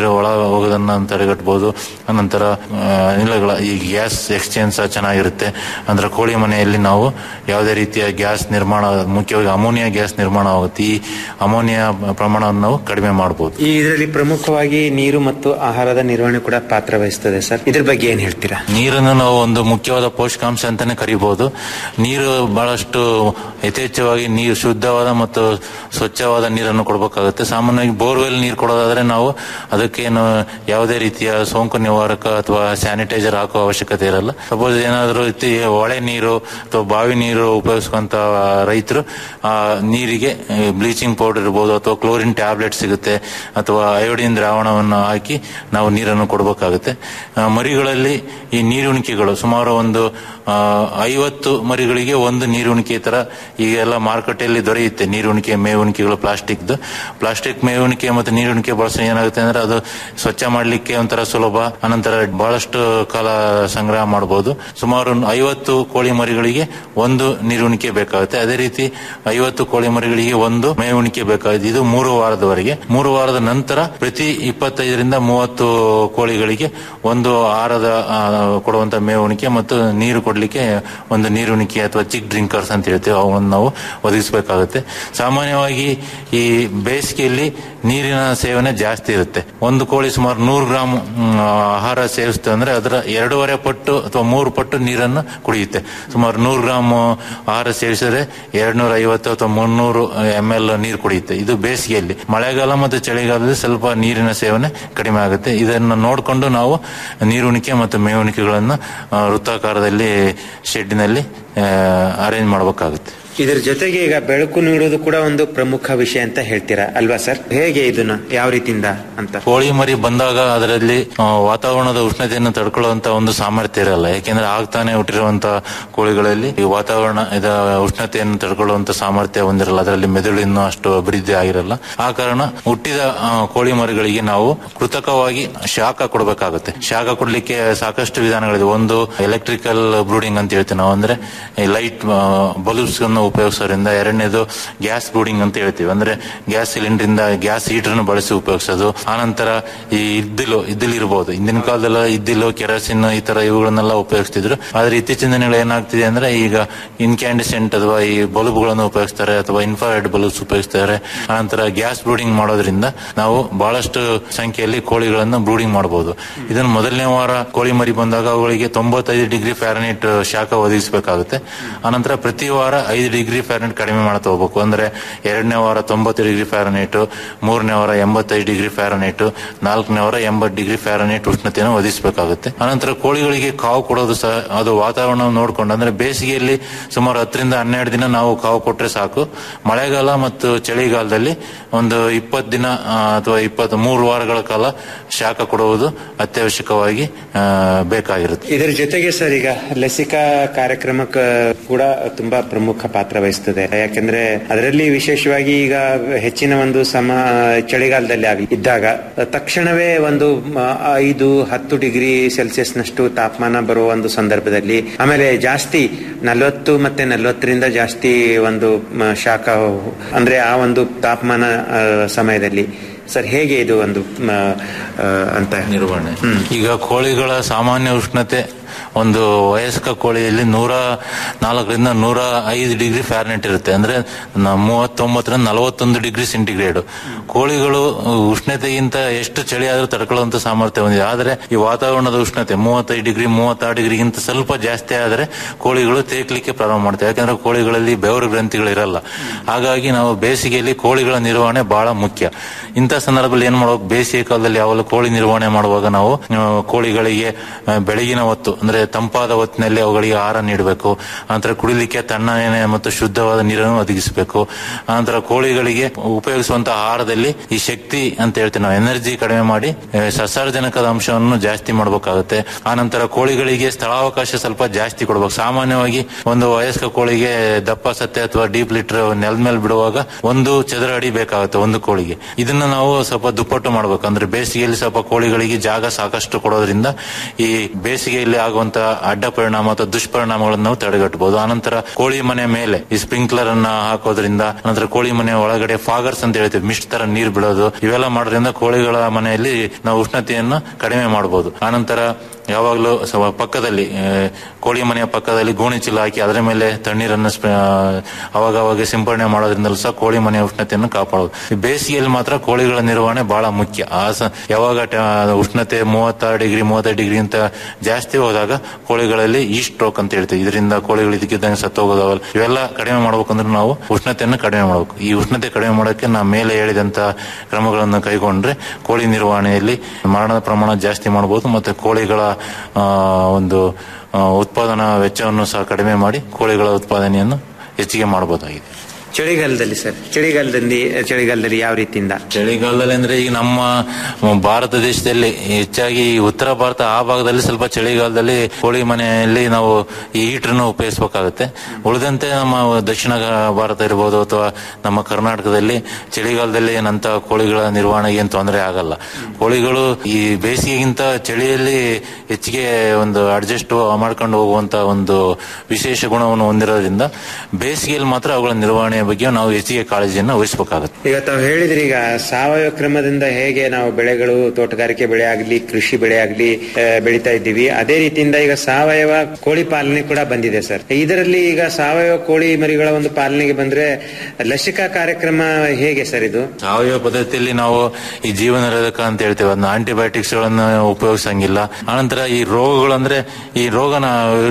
ಹೋಗೋದನ್ನ ತಡೆಗಟ್ಟಬಹುದು ಅನಂತರ ಆ, ಅನಿಲಗಳ ಈ ಗ್ಯಾಸ್ ಎಕ್ಸ್ಚೇಂಜ್ ಸಹ ಚೆನ್ನಾಗಿರುತ್ತೆ ಅಂದ್ರೆ ಕೋಳಿ ಮನೆಯಲ್ಲಿ ನಾವು ಯಾವುದೇ ರೀತಿಯ ಗ್ಯಾಸ್ ನಿರ್ಮಾಣ ಮುಖ್ಯವಾಗಿ ಅಮೋನಿಯಾ ಗ್ಯಾಸ್ ನಿರ್ಮಾಣ ಆಗುತ್ತೆ ಈ ಅಮೋನಿಯಾ ಪ್ರಮಾಣವನ್ನು ನಾವು ಕಡಿಮೆ ಮಾಡಬಹುದು ಈ ಇದರಲ್ಲಿ ಪ್ರಮುಖವಾಗಿ ನೀರು ಮತ್ತು ಆಹಾರದ ನಿರ್ವಹಣೆ ಕೂಡ ಪಾತ್ರ ವಹಿಸ್ತದೆ ಸರ್ ಇದ್ರ ಬಗ್ಗೆ ಏನ್ ಹೇಳ್ತೀರಾ ನೀರನ್ನು ನಾವು ಒಂದು ಮುಖ್ಯವಾದ ಪೋಷಕಾಂಶ ಅಂತಾನೆ ಕರಿಬಹುದು ನೀರು ಬಹಳಷ್ಟು ಯಥೇಚ್ಛವಾಗಿ ನೀರು ಶುದ್ಧವಾದ ಮತ್ತು ಸ್ವಚ್ಛವಾದ ನೀರನ್ನು ಕೊಡಬೇಕಾಗುತ್ತೆ ಸಾಮಾನ್ಯವಾಗಿ ಬೋರ್ವೆಲ್ ನೀರು ಕೊಡೋದಾದ್ರೆ ನಾವು ಅದಕ್ಕೇನು ಯಾವುದೇ ರೀತಿಯ ಸೋಂಕು ನಿವಾರಕ ಅಥವಾ ಸ್ಯಾನಿಟೈಸರ್ ಹಾಕುವ ಅವಶ್ಯಕತೆ ಇರಲ್ಲ ಸಪೋಸ್ ಏನಾದರೂ ಇತ್ತಿ ಹೊಳೆ ನೀರು ಅಥವಾ ಬಾವಿ ನೀರು ಉಪಯೋಗಿಸುವಂತ ರೈತರು ಆ ನೀರಿಗೆ ಬ್ಲೀಚಿಂಗ್ ಪೌಡರ್ ಇರ್ಬೋದು ಅಥವಾ ಕ್ಲೋರಿನ್ ಟ್ಯಾಬ್ಲೆಟ್ ಸಿಗುತ್ತೆ ಅಥವಾ ಅಯೋಡಿನ್ ದ್ರಾವಣವನ್ನು ಹಾಕಿ ನಾವು ನೀರನ್ನು ಕೊಡಬೇಕಾಗುತ್ತೆ ಆ, ಮರಿಗಳಲ್ಲಿ ಈ ನೀರುಣಿಕೆಗಳು ಸುಮಾರು ಒಂದು ಆ, ಐವತ್ತು ಮರಿಗಳಿಗೆ ಒಂದು ನೀರುಣಿಕೆ ತರ ಈಗೆಲ್ಲ ಮಾರುಕಟ್ಟೆಯಲ್ಲಿ ದೊರೆಯುತ್ತೆ ನೀರುಣಿಕೆ ಮೇವುಣಿಕೆಗಳು ಪ್ಲಾಸ್ಟಿಕ್ದು ಪ್ಲಾಸ್ಟಿಕ್ ಮೇವುಣಿಕೆ ಮತ್ತು ನೀರುಣಿಕೆ ಬಳಸಿ ಏನಾಗುತ್ತೆ ಅಂದ್ರೆ ಅದು ಸ್ವಚ್ಛ ಮಾಡಲಿಕ್ಕೆ ಒಂಥರ ಸುಲಭ ಅನಂತರ ಬಹಳಷ್ಟು ಕಾಲ ಸಂಗ್ರಹ ಮಾಡಬಹುದು ಸುಮಾರು ಐವತ್ತು ಕೋಳಿ ಮರಿಗಳಿಗೆ ಒಂದು ನೀರುಣಿಕೆ ಬೇಕಾಗುತ್ತೆ ಅದೇ ರೀತಿ ಐವತ್ತು ಕೋಳಿ ಮರಿಗಳಿಗೆ ಒಂದು ಮೇವುಣಿಕೆ ಬೇಕಾಗುತ್ತೆ ಇದು ಮೂರು ವಾರದವರೆಗೆ ಮೂರು ವಾರದ ನಂತರ ಪ್ರತಿ ಇಪ್ಪತ್ತೈದರಿಂದ ಮೂವತ್ತು ಕೋಳಿಗಳಿಗೆ ಒಂದು ಆಹಾರದ ಆ, ಕೊಡುವಂತ ಮೇವುಣಿಕೆ ಮತ್ತು ನೀರು ಕೊಡ್ಲಿಕ್ಕೆ ಒಂದು ನೀರುಣಿಕೆ ಅಥವಾ ಚಿಕ್ ಡ್ರಿಂಕರ್ಸ್ ಅಂತ ಹೇಳ್ತೀವಿ ಅವನ್ನು ನಾವು ಒದಗಿಸಬೇಕಾಗುತ್ತೆ ಸಾಮಾನ್ಯವಾಗಿ ಈ ಬೇಸಿಗೆಯಲ್ಲಿ ನೀರಿನ ಸೇವನೆ ಜಾಸ್ತಿ ಇರುತ್ತೆ ಒಂದು ಕೋಳಿ ಸುಮಾರು ನೂರು ಗ್ರಾಮ್ ಮ್, ಆಹಾರ ಸೇವಿಸ್ತೇವೆ ಅಂದ್ರೆ ಅದರ ಎರಡೂವರೆ ಪಟ್ಟು ಅಥವಾ ಮೂರು ಪಟ್ಟು ನೀರನ್ನು ಕುಡಿಯುತ್ತೆ ಸುಮಾರು ನೂರು ಗ್ರಾಮ್ ಆಹಾರ ಸೇವಿಸಿದ್ರೆ ಎರಡ್ನೂರ ಐವತ್ತು ಅಥವಾ ಮುನ್ನೂರು ಎಂ ಎಲ್ ನೀರು ಕುಡಿಯುತ್ತೆ ಇದು ಬೇಸಿಗೆಯಲ್ಲಿ ಮಳೆಗಾಲ ಮತ್ತು ಚಳಿಗಾಲದಲ್ಲಿ ಸ್ವಲ್ಪ ನೀರಿನ ಸೇವನೆ ಕಡಿಮೆ ಆಗುತ್ತೆ ಇದನ್ನು ನೋಡಿಕೊಂಡು ನಾವು ನೀರುಣಿಕೆ ಮತ್ತು ಮೇವುಣಿಕೆಗಳನ್ನು ಆ, ವೃತ್ತಾಕಾರದಲ್ಲಿ ಶೆಡ್ಡಿನಲ್ಲಿ ಅರೇಂಜ್ ಮಾಡಬೇಕಾಗುತ್ತೆ ಇದರ ಜೊತೆಗೆ ಈಗ ಬೆಳಕು ನೀಡುವುದು ಕೂಡ ಒಂದು ಪ್ರಮುಖ ವಿಷಯ ಅಂತ ಹೇಳ್ತೀರಾ ಅಲ್ವಾ ಸರ್ ಹೇಗೆ ಇದನ್ನ ಯಾವ ರೀತಿಯಿಂದ ಅಂತ ಕೋಳಿ ಮರಿ ಬಂದಾಗ ಅದರಲ್ಲಿ ಆ, ವಾತಾವರಣದ ಉಷ್ಣತೆಯನ್ನು ತಡ್ಕೊಳ್ಳುವಂತ ಒಂದು ಸಾಮರ್ಥ್ಯ ಇರಲ್ಲ ಯಾಕೆಂದ್ರೆ ಆಗ್ತಾನೆ ಹುಟ್ಟಿರುವಂತ ಕೋಳಿಗಳಲ್ಲಿ ಈ ವಾತಾವರಣ ಇದ ಉಷ್ಣತೆಯನ್ನು ತಡ್ಕೊಳ್ಳುವಂತ ಸಾಮರ್ಥ್ಯ ಹೊಂದಿರಲ್ಲ ಅದರಲ್ಲಿ ಮೆದುಳು ಇನ್ನೂ ಅಷ್ಟು ಅಭಿವೃದ್ಧಿ ಆಗಿರಲ್ಲ ಆ ಕಾರಣ ಹುಟ್ಟಿದ ಆ, ಕೋಳಿ ಮರಿಗಳಿಗೆ ನಾವು ಕೃತಕವಾಗಿ ಶಾಖ ಕೊಡಬೇಕಾಗುತ್ತೆ ಶಾಖ ಕೊಡ್ಲಿಕ್ಕೆ ಸಾಕಷ್ಟು ವಿಧಾನಗಳಿದೆ ಒಂದು ಎಲೆಕ್ಟ್ರಿಕಲ್ ಬ್ರೂಡಿಂಗ್ ಅಂತ ಹೇಳ್ತೀವಿ ನಾವು ಅಂದ್ರೆ ಲೈಟ್ ಬಲ್ಬ್ಸ್ ಅನ್ನು ಉಪಯೋಗಿಸೋದ್ರಿಂದ ಎರಡನೇದು ಗ್ಯಾಸ್ ಬ್ರೂಡಿಂಗ್ ಅಂತ ಹೇಳ್ತೀವಿ ಅಂದ್ರೆ ಗ್ಯಾಸ್ ಸಿಲಿಂಡರ್ ಇಂದ ಗ್ಯಾಸ್ ಹೀಟರ್ ಅನ್ನು ಬಳಸಿ ಉಪಯೋಗಿಸೋದು ಆನಂತರ ಈ ಇದ್ದಿಲು ಇದ್ದಿಲು ಇರಬಹುದು ಹಿಂದಿನ ಕಾಲದಲ್ಲ ಇದ್ದಿಲು ಕೆರಸಿನ್ ಈ ತರ ಇವುಗಳನ್ನೆಲ್ಲ ಉಪಯೋಗಿಸ್ತಿದ್ರು ಆದ್ರೆ ಇತ್ತೀಚಿನ ದಿನಗಳು ಏನಾಗ್ತಿದೆ ಅಂದ್ರೆ ಈಗ ಇನ್ಕ್ಯಾಂಡಿಸೆಂಟ್ ಅಥವಾ ಈ ಬಲ್ಬ್ಗಳನ್ನು ಉಪಯೋಗಿಸ್ತಾರೆ ಅಥವಾ ಇನ್ಫ್ರಾರೆಡ್ ಬಲ್ಬ್ಸ್ ಉಪಯೋಗಿಸ್ತಾರೆ ಆನಂತರ ಗ್ಯಾಸ್ ಬ್ರೂಡಿಂಗ್ ಮಾಡೋದ್ರಿಂದ ನಾವು ಬಹಳಷ್ಟು ಸಂಖ್ಯೆಯಲ್ಲಿ ಕೋಳಿಗಳನ್ನು ಬ್ರೂಡಿಂಗ್ ಮಾಡಬಹುದು ಇದನ್ನು ಮೊದಲನೇ ವಾರ ಕೋಳಿ ಮರಿ ಬಂದಾಗ ಅವುಗಳಿಗೆ ತೊಂಬತ್ತೈದು ಡಿಗ್ರಿ ಫ್ಯಾರನೈಟ್ ಶಾಖ ಒದಗಿಸಬೇಕಾಗುತ್ತೆ ಆನಂತರ ಪ್ರತಿ ವಾರ ಐದು ಡಿಗ್ರಿ ಫ್ಯಾರನೈಟ್ ಕಡಿಮೆ ಮಾಡ್ತಾ ಹೋಗ್ಬೇಕು ಅಂದ್ರೆ ಎರಡನೇ ವಾರ ತೊಂಬತ್ತು ಡಿಗ್ರಿ ಫ್ಯಾರನೈಟ್ ಮೂರನೇ ವಾರ ಎಂಬತ್ತೈದು ಡಿಗ್ರಿ ಫ್ಯಾರನೈಟ್ ನಾಲ್ಕನೇ ವಾರ ಎಂಬತ್ತು ಡಿಗ್ರಿ ಫ್ಯಾರನೈಟ್ ಉಷ್ಣತೆಯನ್ನು ಒದಗಿಸಬೇಕಾಗುತ್ತೆ ಆನಂತರ ಕೋಳಿಗಳಿಗೆ ಕಾವು ಕೊಡೋದು ಸಹ ಅದು ವಾತಾವರಣ ನೋಡ್ಕೊಂಡು ಅಂದ್ರೆ ಬೇಸಿಗೆಯಲ್ಲಿ ಸುಮಾರು ಹತ್ತರಿಂದ ಹನ್ನೆರಡು ದಿನ ನಾವು ಕಾವು ಕೊಟ್ರೆ ಸಾಕು ಮಳೆಗಾಲ ಮತ್ತು ಚಳಿಗಾಲದಲ್ಲಿ ಒಂದು ಇಪ್ಪತ್ತು ದಿನ ಆ, ಅಥವಾ ಇಪ್ಪತ್ತು ಮೂರು ವಾರಗಳ ಕಾಲ ಶಾಖ ಕೊಡುವುದು ಅತ್ಯವಶ್ಯಕವಾಗಿ ಆ, ಬೇಕಾಗಿರುತ್ತೆ ಇದರ ಜೊತೆಗೆ ಸರ್ ಈಗ ಲಸಿಕಾ ಕಾರ್ಯಕ್ರಮಕ್ಕೆ ಕೂಡ ತುಂಬಾ ಪ್ರಮುಖ ಪಾತ್ರ ವಹಿಸ್ತದೆ ಯಾಕೆಂದ್ರೆ ಅದರಲ್ಲಿ ವಿಶೇಷವಾಗಿ ಈಗ ಹೆಚ್ಚಿನ ಒಂದು ಸಮ ಚಳಿಗಾಲದಲ್ಲಿ ಆಗಲಿ ಇದ್ದಾಗ ತಕ್ಷಣವೇ ಒಂದು ಮ, ಐದು ಹತ್ತು ಡಿಗ್ರಿ ಸೆಲ್ಸಿಯಸ್ ನಷ್ಟು ತಾಪಮಾನ ಬರುವ ಒಂದು ಸಂದರ್ಭದಲ್ಲಿ ಆಮೇಲೆ ಜಾಸ್ತಿ ನಲವತ್ತು ಮತ್ತೆ ನಲವತ್ತರಿಂದ ಜಾಸ್ತಿ ಒಂದು ಮ, ಶಾಖ ಅಂದ್ರೆ ಆ ಒಂದು ತಾಪಮಾನ ಆ, ಸಮಯದಲ್ಲಿ ಸರ್ ಹೇಗೆ ಇದು ಒಂದು ಮ, ಆ, ಅಂತ ನಿರ್ವಹಣೆ ಈಗ ಕೋಳಿಗಳ ಸಾಮಾನ್ಯ ಉಷ್ಣತೆ ಒಂದು ವಯಸ್ಕ ಕೋಳಿಯಲ್ಲಿ ನೂರ ನಾಲ್ಕರಿಂದ ನೂರ ಐದು ಡಿಗ್ರಿ ಫ್ಯಾರನೆಟ್ ಇರುತ್ತೆ ಅಂದ್ರೆ ನ- ಮೂವತ್ತೊಂಬತ್ತರಿಂದ ನಲವತ್ತೊಂದು ಡಿಗ್ರಿ ಸೆಂಟಿಗ್ರೇಡ್ ಕೋಳಿಗಳು ಉಷ್ಣತೆಗಿಂತ ಎಷ್ಟು ಚಳಿ ಆದ್ರೂ ತಡ್ಕೊಳ್ಳುವಂತ ಸಾಮರ್ಥ್ಯ ಹೊಂದಿದೆ ಆದರೆ ಈ ವಾತಾವರಣದ ಉಷ್ಣತೆ ಮೂವತ್ತೈದು ಡಿಗ್ರಿ ಮೂವತ್ತಾರು ಡಿಗ್ರಿಗಿಂತ ಸ್ವಲ್ಪ ಜಾಸ್ತಿ ಆದರೆ ಕೋಳಿಗಳು ತೇಕ್ಲಿಕ್ಕೆ ಪ್ರಾರಂಭ ಮಾಡ್ತವೆ ಯಾಕಂದ್ರೆ ಕೋಳಿಗಳಲ್ಲಿ ಬೆವರು ಗ್ರಂಥಿಗಳು ಇರಲ್ಲ ಹಾಗಾಗಿ ನಾವು ಬೇಸಿಗೆಯಲ್ಲಿ ಕೋಳಿಗಳ ನಿರ್ವಹಣೆ ಬಹಳ ಮುಖ್ಯ ಇಂಥ ಸಂದರ್ಭದಲ್ಲಿ ಏನ್ ಮಾಡ್ಬೇಕು ಬೇಸಿಗೆ ಕಾಲದಲ್ಲಿ ಯಾವಾಗಲೂ ಕೋಳಿ ನಿರ್ವಹಣೆ ಮಾಡುವಾಗ ನಾವು ಆ, ಕೋಳಿಗಳಿಗೆ ಆ, ಬೆಳಗಿನ ಹೊತ್ತು ಅಂದ್ರೆ ತಂಪಾದ ಹೊತ್ತಿನಲ್ಲಿ ಅವುಗಳಿಗೆ ಆಹಾರ ನೀಡಬೇಕು ನಂತರ ಕುಡಿಲಿಕ್ಕೆ ತಣ್ಣನೆ ಮತ್ತು ಶುದ್ಧವಾದ ನೀರನ್ನು ಒದಗಿಸಬೇಕು ನಂತರ ಕೋಳಿಗಳಿಗೆ ಉಪಯೋಗಿಸುವಂತಹ ಆಹಾರದಲ್ಲಿ ಈ ಶಕ್ತಿ ಅಂತ ಹೇಳ್ತೀವಿ ನಾವು ಎನರ್ಜಿ ಕಡಿಮೆ ಮಾಡಿ ಆ, ಸಸಾರಜನಕದ ಅಂಶವನ್ನು ಜಾಸ್ತಿ ಮಾಡಬೇಕಾಗುತ್ತೆ ಆನಂತರ ಕೋಳಿಗಳಿಗೆ ಸ್ಥಳಾವಕಾಶ ಸ್ವಲ್ಪ ಜಾಸ್ತಿ ಕೊಡಬೇಕು ಸಾಮಾನ್ಯವಾಗಿ ಒಂದು ವಯಸ್ಕ ಕೋಳಿಗೆ ದಪ್ಪ ಸತ್ತೆ ಅಥವಾ ಡೀಪ್ ಲೀಟರ್ ನೆಲದ ಮೇಲೆ ಬಿಡುವಾಗ ಒಂದು ಚದರ ಅಡಿ ಬೇಕಾಗುತ್ತೆ ಒಂದು ಕೋಳಿಗೆ ಇದನ್ನ ನಾವು ಸ್ವಲ್ಪ ದುಪ್ಪಟ್ಟು ಮಾಡಬೇಕು ಅಂದ್ರೆ ಬೇಸಿಗೆಯಲ್ಲಿ ಸ್ವಲ್ಪ ಕೋಳಿಗಳಿಗೆ ಜಾಗ ಸಾಕಷ್ಟು ಕೊಡೋದ್ರಿಂದ ಈ ಬೇಸಿಗೆಯಲ್ಲಿ ಆಗುವಂತಹ ಅಡ್ಡ ಪರಿಣಾಮ ಅಥವಾ ದುಷ್ಪರಿಣಾಮಗಳನ್ನು ನಾವು ತಡೆಗಟ್ಟಬಹುದು ಆನಂತರ ಕೋಳಿ ಮನೆ ಮೇಲೆ ಈ ಸ್ಪ್ರಿಂಕ್ಲರ್ ಅನ್ನ ಹಾಕೋದ್ರಿಂದ ನಂತರ ಕೋಳಿ ಮನೆ ಒಳಗಡೆ ಫಾಗರ್ಸ್ ಅಂತ ಹೇಳ್ತೀವಿ ಮಿಸ್ಟ್ ತರ ನೀರು ಬಿಡೋದು ಇವೆಲ್ಲ ಮಾಡೋದ್ರಿಂದ ಕೋಳಿಗಳ ಮನೆಯಲ್ಲಿ ನಾವು ಉಷ್ಣತೆಯನ್ನು ಕಡಿಮೆ ಮಾಡಬಹುದು ಆನಂತರ ಯಾವಾಗಲೂ ಸ- ಪಕ್ಕದಲ್ಲಿ ಆ, ಕೋಳಿ ಮನೆಯ ಪಕ್ಕದಲ್ಲಿ ಗೋಣಿ ಚೀಲ ಹಾಕಿ ಅದರ ಮೇಲೆ ತಣ್ಣೀರನ್ನು ಸ್ಪ್ರೇ- ಆ, ಅವಾಗ ಅವಾಗ ಸಿಂಪಡಣೆ ಮಾಡೋದ್ರಿಂದಲೂ ಸಹ ಕೋಳಿ ಮನೆಯ ಉಷ್ಣತೆಯನ್ನು ಕಾಪಾಡೋದು ಈ ಬೇಸಿಗೆಯಲ್ಲಿ ಮಾತ್ರ ಕೋಳಿಗಳ ನಿರ್ವಹಣೆ ಬಹಳ ಮುಖ್ಯ ಆ ಸ- ಯಾವಾಗ ಟ- ಉಷ್ಣತೆ ಮೂವತ್ತಾರು ಡಿಗ್ರಿ ಮೂವತ್ತೈದು ಡಿಗ್ರಿ ಅಂತ ಜಾಸ್ತಿ ಹೋದಾಗ ಕೋಳಿಗಳಲ್ಲಿ ಈ ಸ್ಟ್ರೋಕ್ ಅಂತ ಹೇಳ್ತೀವಿ ಇದರಿಂದ ಕೋಳಿಗಳು ಇದಕ್ಕಿದ್ದಂಗೆ ಸತ್ತೋಗೋದವಲ್ಲ ಇವೆಲ್ಲ ಕಡಿಮೆ ಮಾಡ್ಬೇಕಂದ್ರೆ ನಾವು ಉಷ್ಣತೆಯನ್ನು ಕಡಿಮೆ ಮಾಡಬೇಕು ಈ ಉಷ್ಣತೆ ಕಡಿಮೆ ಮಾಡೋಕ್ಕೆ ನಾವು ಮೇಲೆ ಹೇಳಿದಂತ ಕ್ರಮಗಳನ್ನು ಕೈಗೊಂಡ್ರೆ ಕೋಳಿ ನಿರ್ವಹಣೆಯಲ್ಲಿ ಮರಣದ ಪ್ರಮಾಣ ಜಾಸ್ತಿ ಮಾಡಬಹುದು ಮತ್ತೆ ಕೋಳಿಗಳ ಆ, ಒಂದು ಆ, ಉತ್ಪಾದನಾ ವೆಚ್ಚವನ್ನು ಸಹ ಕಡಿಮೆ ಮಾಡಿ ಕೋಳಿಗಳ ಉತ್ಪಾದನೆಯನ್ನು ಹೆಚ್ಚಿಗೆ ಮಾಡಬಹುದಾಗಿದೆ ಚಳಿಗಾಲದಲ್ಲಿ ಸರ್ ಚಳಿಗಾಲದಲ್ಲಿ ಚಳಿಗಾಲದಲ್ಲಿ ಯಾವ ರೀತಿಯಿಂದ ಚಳಿಗಾಲದಲ್ಲಿ ಅಂದ್ರೆ ಈಗ ನಮ್ಮ ಭಾರತ ದೇಶದಲ್ಲಿ ಹೆಚ್ಚಾಗಿ ಈ ಉತ್ತರ ಭಾರತ ಆ ಭಾಗದಲ್ಲಿ ಸ್ವಲ್ಪ ಚಳಿಗಾಲದಲ್ಲಿ ಕೋಳಿ ಮನೆಯಲ್ಲಿ ನಾವು ಈ ಹೀಟರ್ನ ಉಪಯೋಗಿಸಬೇಕಾಗುತ್ತೆ ಉಳಿದಂತೆ ನಮ್ಮ ದಕ್ಷಿಣ ಭಾರತ ಇರ್ಬೋದು ಅಥವಾ ನಮ್ಮ ಕರ್ನಾಟಕದಲ್ಲಿ ಚಳಿಗಾಲದಲ್ಲಿ ಏನಂತ ಕೋಳಿಗಳ ನಿರ್ವಹಣೆಗೆ ಏನು ತೊಂದರೆ ಆಗಲ್ಲ ಕೋಳಿಗಳು ಈ ಬೇಸಿಗೆಗಿಂತ ಚಳಿಯಲ್ಲಿ ಹೆಚ್ಚಿಗೆ ಒಂದು ಅಡ್ಜಸ್ಟ್ ಮಾಡ್ಕೊಂಡು ಹೋಗುವಂತ ಒಂದು ವಿಶೇಷ ಗುಣವನ್ನು ಹೊಂದಿರೋದ್ರಿಂದ ಬೇಸಿಗೆಯಲ್ಲಿ ಮಾತ್ರ ಅವುಗಳ ನಿರ್ವಹಣೆಯ ಬಗ್ಗೆ ನಾವು ಹೆಚ್ಚಿಗೆ ಕಾಳಜಿಯನ್ನು ವಹಿಸಬೇಕಾಗುತ್ತೆ ಈಗ ತಾವು ಹೇಳಿದ್ರಿ ಈಗ ಸಾವಯವ ಕ್ರಮದಿಂದ ಹೇಗೆ ನಾವು ಬೆಳೆಗಳು ತೋಟಗಾರಿಕೆ ಬೆಳೆ ಆಗ್ಲಿ ಕೃಷಿ ಬೆಳೆ ಆಗ್ಲಿ ಆ, ಬೆಳಿತಾ ಇದ್ದೀವಿ ಅದೇ ರೀತಿಯಿಂದ ಈಗ ಸಾವಯವ ಕೋಳಿ ಪಾಲನೆ ಕೂಡ ಬಂದಿದೆ ಸರ್ ಇದರಲ್ಲಿ ಈಗ ಸಾವಯವ ಕೋಳಿ ಮರಿಗಳ ಒಂದು ಪಾಲನೆಗೆ ಬಂದ್ರೆ ಲಸಿಕಾ ಕಾರ್ಯಕ್ರಮ ಹೇಗೆ ಸರ್ ಇದು ಸಾವಯವ ಪದ್ಧತಿಯಲ್ಲಿ ನಾವು ಈ ಜೀವ ನಿರೋಧಕ ಅಂತ ಹೇಳ್ತೇವೆ ಅದನ್ನ ಆಂಟಿಬಯೋಟಿಕ್ಸ್ ಗಳನ್ನ ಉಪಯೋಗಿಸಂಗಿಲ್ಲ ಆನಂತರ ಈ ರೋಗಗಳಂದ್ರೆ ಈ ರೋಗನ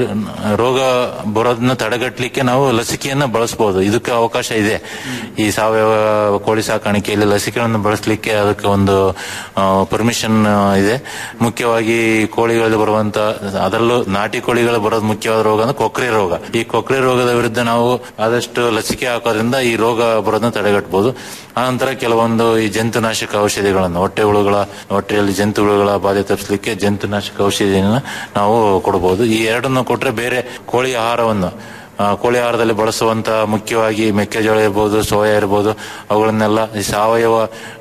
ರೋಗ ಬರೋದನ್ನ ತಡೆಗಟ್ಟಲಿಕ್ಕೆ ನಾವು ಲಸಿಕೆಯನ್ನ ಬಳಸಬಹುದು ಇದಕ್ಕೆ ಅವಕಾಶ ಇದೆ ಈ ಸಾವಯವ ಕೋಳಿ ಸಾಕಾಣಿಕೆಯಲ್ಲಿ ಲಸಿಕೆಗಳನ್ನು ಬಳಸಲಿಕ್ಕೆ ಅದಕ್ಕೆ ಒಂದು ಪರ್ಮಿಷನ್ ಇದೆ ಮುಖ್ಯವಾಗಿ ಕೋಳಿಗಳಲ್ಲಿ ಬರುವಂತ ಅದರಲ್ಲೂ ನಾಟಿ ಕೋಳಿಗಳು ಬರೋದು ಮುಖ್ಯವಾದ ರೋಗ ಅಂದ್ರೆ ಕೊಕ್ರೆ ರೋಗ ಈ ಕೊಕ್ರೆ ರೋಗದ ವಿರುದ್ಧ ನಾವು ಆದಷ್ಟು ಲಸಿಕೆ ಹಾಕೋದ್ರಿಂದ ಈ ರೋಗ ಬರೋದನ್ನ ತಡೆಗಟ್ಟಬಹುದು ಆನಂತರ ಕೆಲವೊಂದು ಈ ಜಂತುನಾಶಕ ಔಷಧಿಗಳನ್ನು ಹೊಟ್ಟೆ ಹುಳುಗಳ ಹೊಟ್ಟೆಯಲ್ಲಿ ಜಂತು ಹುಳುಗಳ ಬಾಧೆ ತಪ್ಪಿಸಲಿಕ್ಕೆ ಜಂತುನಾಶಕ ಔಷಧಿಯನ್ನು ನಾವು ಕೊಡಬಹುದು ಈ ಎರಡನ್ನು ಕೊಟ್ರೆ ಬೇರೆ ಕೋಳಿ ಆಹಾರವನ್ನು ಆ, ಕೋಳಿ ಆಹಾರದಲ್ಲಿ ಬಳಸುವಂತ ಮುಖ್ಯವಾಗಿ ಮೆಕ್ಕೆಜೋಳ ಇರ್ಬೋದು ಸೋಯಾ ಇರ್ಬೋದು ಅವುಗಳನ್ನೆಲ್ಲ ಈ ಸಾವಯವ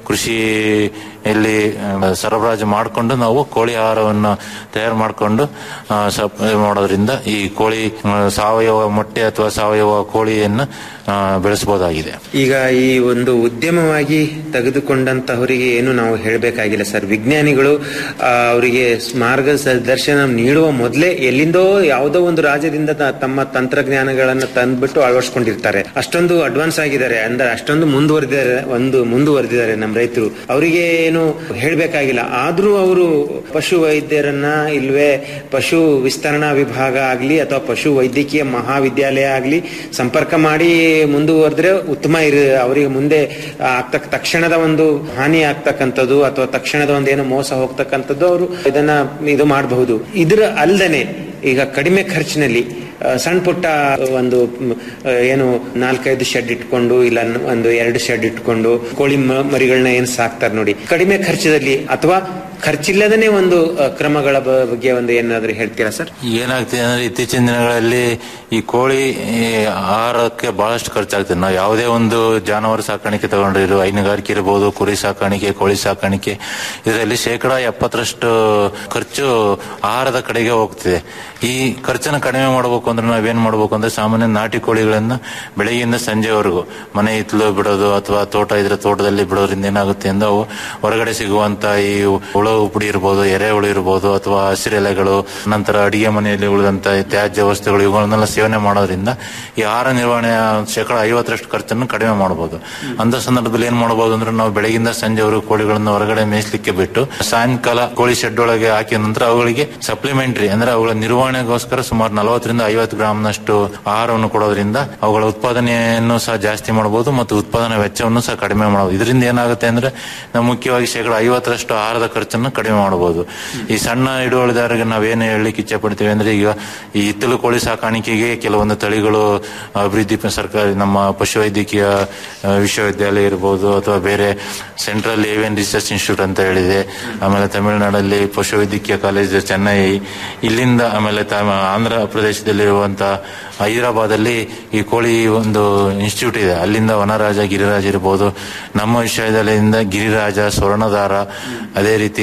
ಕೃಷಿಯಲ್ಲಿ ಆ, ಸರಬರಾಜು ಮಾಡಿಕೊಂಡು ನಾವು ಕೋಳಿ ಆಹಾರವನ್ನು ತಯಾರು ಮಾಡಿಕೊಂಡು ಸಪ್ಲೈ ಮಾಡೋದ್ರಿಂದ ಈ ಕೋಳಿ ಆ, ಸಾವಯವ ಮೊಟ್ಟೆ ಅಥವಾ ಸಾವಯವ ಕೋಳಿಯನ್ನು ಆ, ಬೆಳೆಸಬಹುದಾಗಿದೆ ಈಗ ಈ ಒಂದು ಉದ್ಯಮವಾಗಿ ತೆಗೆದುಕೊಂಡಂತಹವರಿಗೆ ಏನು ನಾವು ಹೇಳಬೇಕಾಗಿಲ್ಲ ಸರ್ ವಿಜ್ಞಾನಿಗಳು ಆ, ಅವರಿಗೆ ಮಾರ್ಗದರ್ಶನ ನೀಡುವ ಮೊದಲೇ ಎಲ್ಲಿಂದೋ ಯಾವುದೋ ಒಂದು ರಾಜ್ಯದಿಂದ ತ- ತಮ್ಮ ತಂತ್ರಜ್ಞಾನಗಳನ್ನು ತಂದ್ಬಿಟ್ಟು ಅಳವಡಿಸ್ಕೊಂಡಿರ್ತಾರೆ ಅಷ್ಟೊಂದು ಅಡ್ವಾನ್ಸ್ ಆಗಿದ್ದಾರೆ ಅಂದ್ರೆ ಅಷ್ಟೊಂದು ಮುಂದುವರೆದಿದ್ದಾರೆ ಒಂದು ಮುಂದುವರೆದಿದ್ದಾರೆ ನಮ್ಮ ರೈತರು ಅವರಿಗೆ ಏನು ಹೇಳಬೇಕಾಗಿಲ್ಲ ಆದ್ರೂ ಅವರು ಪಶು ವೈದ್ಯರನ್ನ ಇಲ್ವೇ ಪಶು ವಿಸ್ತರಣಾ ವಿಭಾಗ ಆಗ್ಲಿ ಅಥವಾ ಪಶು ವೈದ್ಯಕೀಯ ಮಹಾವಿದ್ಯಾಲಯ ಆಗ್ಲಿ ಸಂಪರ್ಕ ಮಾಡಿ ಮುಂದುವರೆದ್ರೆ ಉತ್ತಮ ಇರ ಅವರಿಗೆ ಮುಂದೆ ಆಗ್ತಕ್ಕ ತಕ್ಷಣದ ಒಂದು ಹಾನಿ ಆಗ್ತಕ್ಕಂಥದ್ದು ಅಥವಾ ತಕ್ಷಣದ ಒಂದು ಏನೋ ಮೋಸ ಹೋಗ್ತಕ್ಕಂಥದ್ದು ಅವರು ಇದನ್ನ ಇದು ಮಾಡಬಹುದು ಇದರ ಅಲ್ಲದೆ ಈಗ ಕಡಿಮೆ ಖರ್ಚಿನಲ್ಲಿ ಆ, ಸಣ್ಣ ಪುಟ್ಟ ಒಂದು ಮ್, ಆ, ಏನು ನಾಲ್ಕೈದು ಶೆಡ್ ಇಟ್ಕೊಂಡು ಇಲ್ಲ ನ- ಒಂದು ಎರಡು ಶೆಡ್ ಇಟ್ಕೊಂಡು ಕೋಳಿ ಮ- ಮರಿಗಳನ್ನ ಏನ್ ಸಾಕ್ತಾರೆ ನೋಡಿ ಕಡಿಮೆ ಖರ್ಚದಲ್ಲಿ ಅಥವಾ ಖರ್ಚಿಲ್ಲದನೇ ಒಂದು ಆ, ಕ್ರಮಗಳ ಬ- ಬಗ್ಗೆ ಒಂದು ಏನಾದ್ರೂ ಹೇಳ್ತೀರಾ ಸರ್ ಏನಾಗ್ತಿದೆ ಅಂದ್ರೆ ಇತ್ತೀಚಿನ ದಿನಗಳಲ್ಲಿ ಈ ಕೋಳಿ ಈ ಆಹಾರಕ್ಕೆ ಬಹಳಷ್ಟು ಖರ್ಚಾಗ್ತದೆ ನಾವು ಯಾವುದೇ ಒಂದು ಜಾನುವಾರು ಸಾಕಾಣಿಕೆ ತಗೊಂಡಿರೋ ಹೈನುಗಾರಿಕೆ ಇರಬಹುದು ಕುರಿ ಸಾಕಾಣಿಕೆ ಕೋಳಿ ಸಾಕಾಣಿಕೆ ಇದರಲ್ಲಿ ಶೇಕಡ ಎಪ್ಪತ್ತರಷ್ಟು ಖರ್ಚು ಆಹಾರದ ಕಡೆಗೆ ಹೋಗ್ತಿದೆ ಈ ಖರ್ಚನ್ನು ಕಡಿಮೆ ಮಾಡಬೇಕು ಅಂದ್ರೆ ನಾವೇನ್ ಮಾಡಬೇಕು ಅಂದ್ರೆ ಸಾಮಾನ್ಯ ನಾಟಿ ಕೋಳಿಗಳನ್ನ ಬೆಳಗ್ಗೆಯಿಂದ ಸಂಜೆವರೆಗೂ ಮನೆ ಹಿತ್ತಲು ಬಿಡೋದು ಅಥವಾ ತೋಟ ಇದ್ರೆ ತೋಟದಲ್ಲಿ ಬಿಡೋದ್ರಿಂದ ಏನಾಗುತ್ತೆ ಅಂದ್ರೆ ಅವು ಹೊರಗಡೆ ಸಿಗುವಂತ ಈ ಹುಳು ಪುಡಿ ಇರ್ಬೋದು ಎರೆಹುಳು ಇರ್ಬೋದು ಅಥವಾ ಹಸಿರೆಲೆಗಳು ನಂತರ ಅಡಿಗೆ ಮನೆಯಲ್ಲಿ ಉಳಿದಂತ ಈ ತ್ಯಾಜ್ಯ ವಸ್ತುಗಳು ಇವುಗಳನ್ನೆಲ್ಲ ಸೇವನೆ ಮಾಡೋದ್ರಿಂದ ಈ ಆಹಾರ ನಿರ್ವಹಣೆಯ ಶೇಕಡ ಐವತ್ತರಷ್ಟು ಖರ್ಚನ್ನು ಕಡಿಮೆ ಮಾಡಬಹುದು ಅಂತ ಸಂದರ್ಭದಲ್ಲಿ ಏನ್ ಮಾಡಬಹುದು ಅಂದ್ರೆ ನಾವು ಬೆಳಗಿಂದ ಸಂಜೆವರೆಗೂ ಕೋಳಿಗಳನ್ನು ಹೊರಗಡೆ ಮೇಯಿಸ್ಲಿಕ್ಕೆ ಬಿಟ್ಟು ಸಾಯಂಕಾಲ ಕೋಳಿ ಶೆಡ್ ಒಳಗೆ ಹಾಕಿದ ನಂತರ ಅವುಗಳಿಗೆ ಸಪ್ಲಿಮೆಂಟರಿ ಅಂದ್ರೆ ಅವುಗಳ ನಿರ್ವಹಣೆಗೋಸ್ಕರ ಸುಮಾರು ನಲವತ್ತರಿಂದ ಐವತ್ತು ಗ್ರಾಮ್ನಷ್ಟು ಆಹಾರವನ್ನು ಕೊಡೋದ್ರಿಂದ ಅವುಗಳ ಉತ್ಪಾದನೆಯನ್ನು ಸಹ ಜಾಸ್ತಿ ಮಾಡಬಹುದು ಮತ್ತು ಉತ್ಪಾದನಾ ವೆಚ್ಚವನ್ನು ಸಹ ಕಡಿಮೆ ಮಾಡಬಹುದು ಇದರಿಂದ ಏನಾಗುತ್ತೆ ಅಂದ್ರೆ ನಾವು ಮುಖ್ಯವಾಗಿ ಶೇಕಡ ಐವತ್ತರಷ್ಟು ಆಹಾರದ ಖರ್ಚನ್ನು ಕಡಿಮೆ ಮಾಡಬಹುದು ಈ ಸಣ್ಣ ಹಿಡುವಳಿದಾರರಿಗೆ ನಾವೇನು ಹೇಳಲಿಕ್ಕೆ ಇಚ್ಛೆ ಪಡ್ತೀವಿ ಅಂದ್ರೆ ಈಗ ಈ ಹಿತ್ತಲು ಕೋಳಿ ಸಾಕಾಣಿಕೆಗೆ ಕೆಲವೊಂದು ತಳಿಗಳು ಅಭಿವೃದ್ಧಿ ಪ- ಸರ್ಕಾರಿ ನಮ್ಮ ಪಶುವೈದ್ಯಕೀಯ ಆ, ವಿಶ್ವವಿದ್ಯಾಲಯ ಇರಬಹುದು ಅಥವಾ ಬೇರೆ ಸೆಂಟ್ರಲ್ ಏವಿಯನ್ ರಿಸರ್ಚ್ ಇನ್ಸ್ಟಿಟ್ಯೂಟ್ ಅಂತ ಹೇಳಿದೆ ಆಮೇಲೆ ತಮಿಳುನಾಡಲ್ಲಿ ಪಶುವೈದ್ಯಕೀಯ ಕಾಲೇಜ್ ಚೆನ್ನೈ ಇಲ್ಲಿಂದ ಆಮೇಲೆ ತ- ಆಂಧ್ರ ಪ್ರದೇಶದಲ್ಲಿರುವಂತ ಹೈದರಾಬಾದ್ ಅಲ್ಲಿ ಈ ಕೋಳಿ ಒಂದು ಇನ್ಸ್ಟಿಟ್ಯೂಟ್ ಇದೆ ಅಲ್ಲಿಂದ ವನರಾಜ ಗಿರಿರಾಜ ಇರಬಹುದು ನಮ್ಮ ವಿಶ್ವವಿದ್ಯಾಲಯದಿಂದ ಗಿರಿರಾಜ ಸ್ವರ್ಣಧಾರ ಅದೇ ರೀತಿ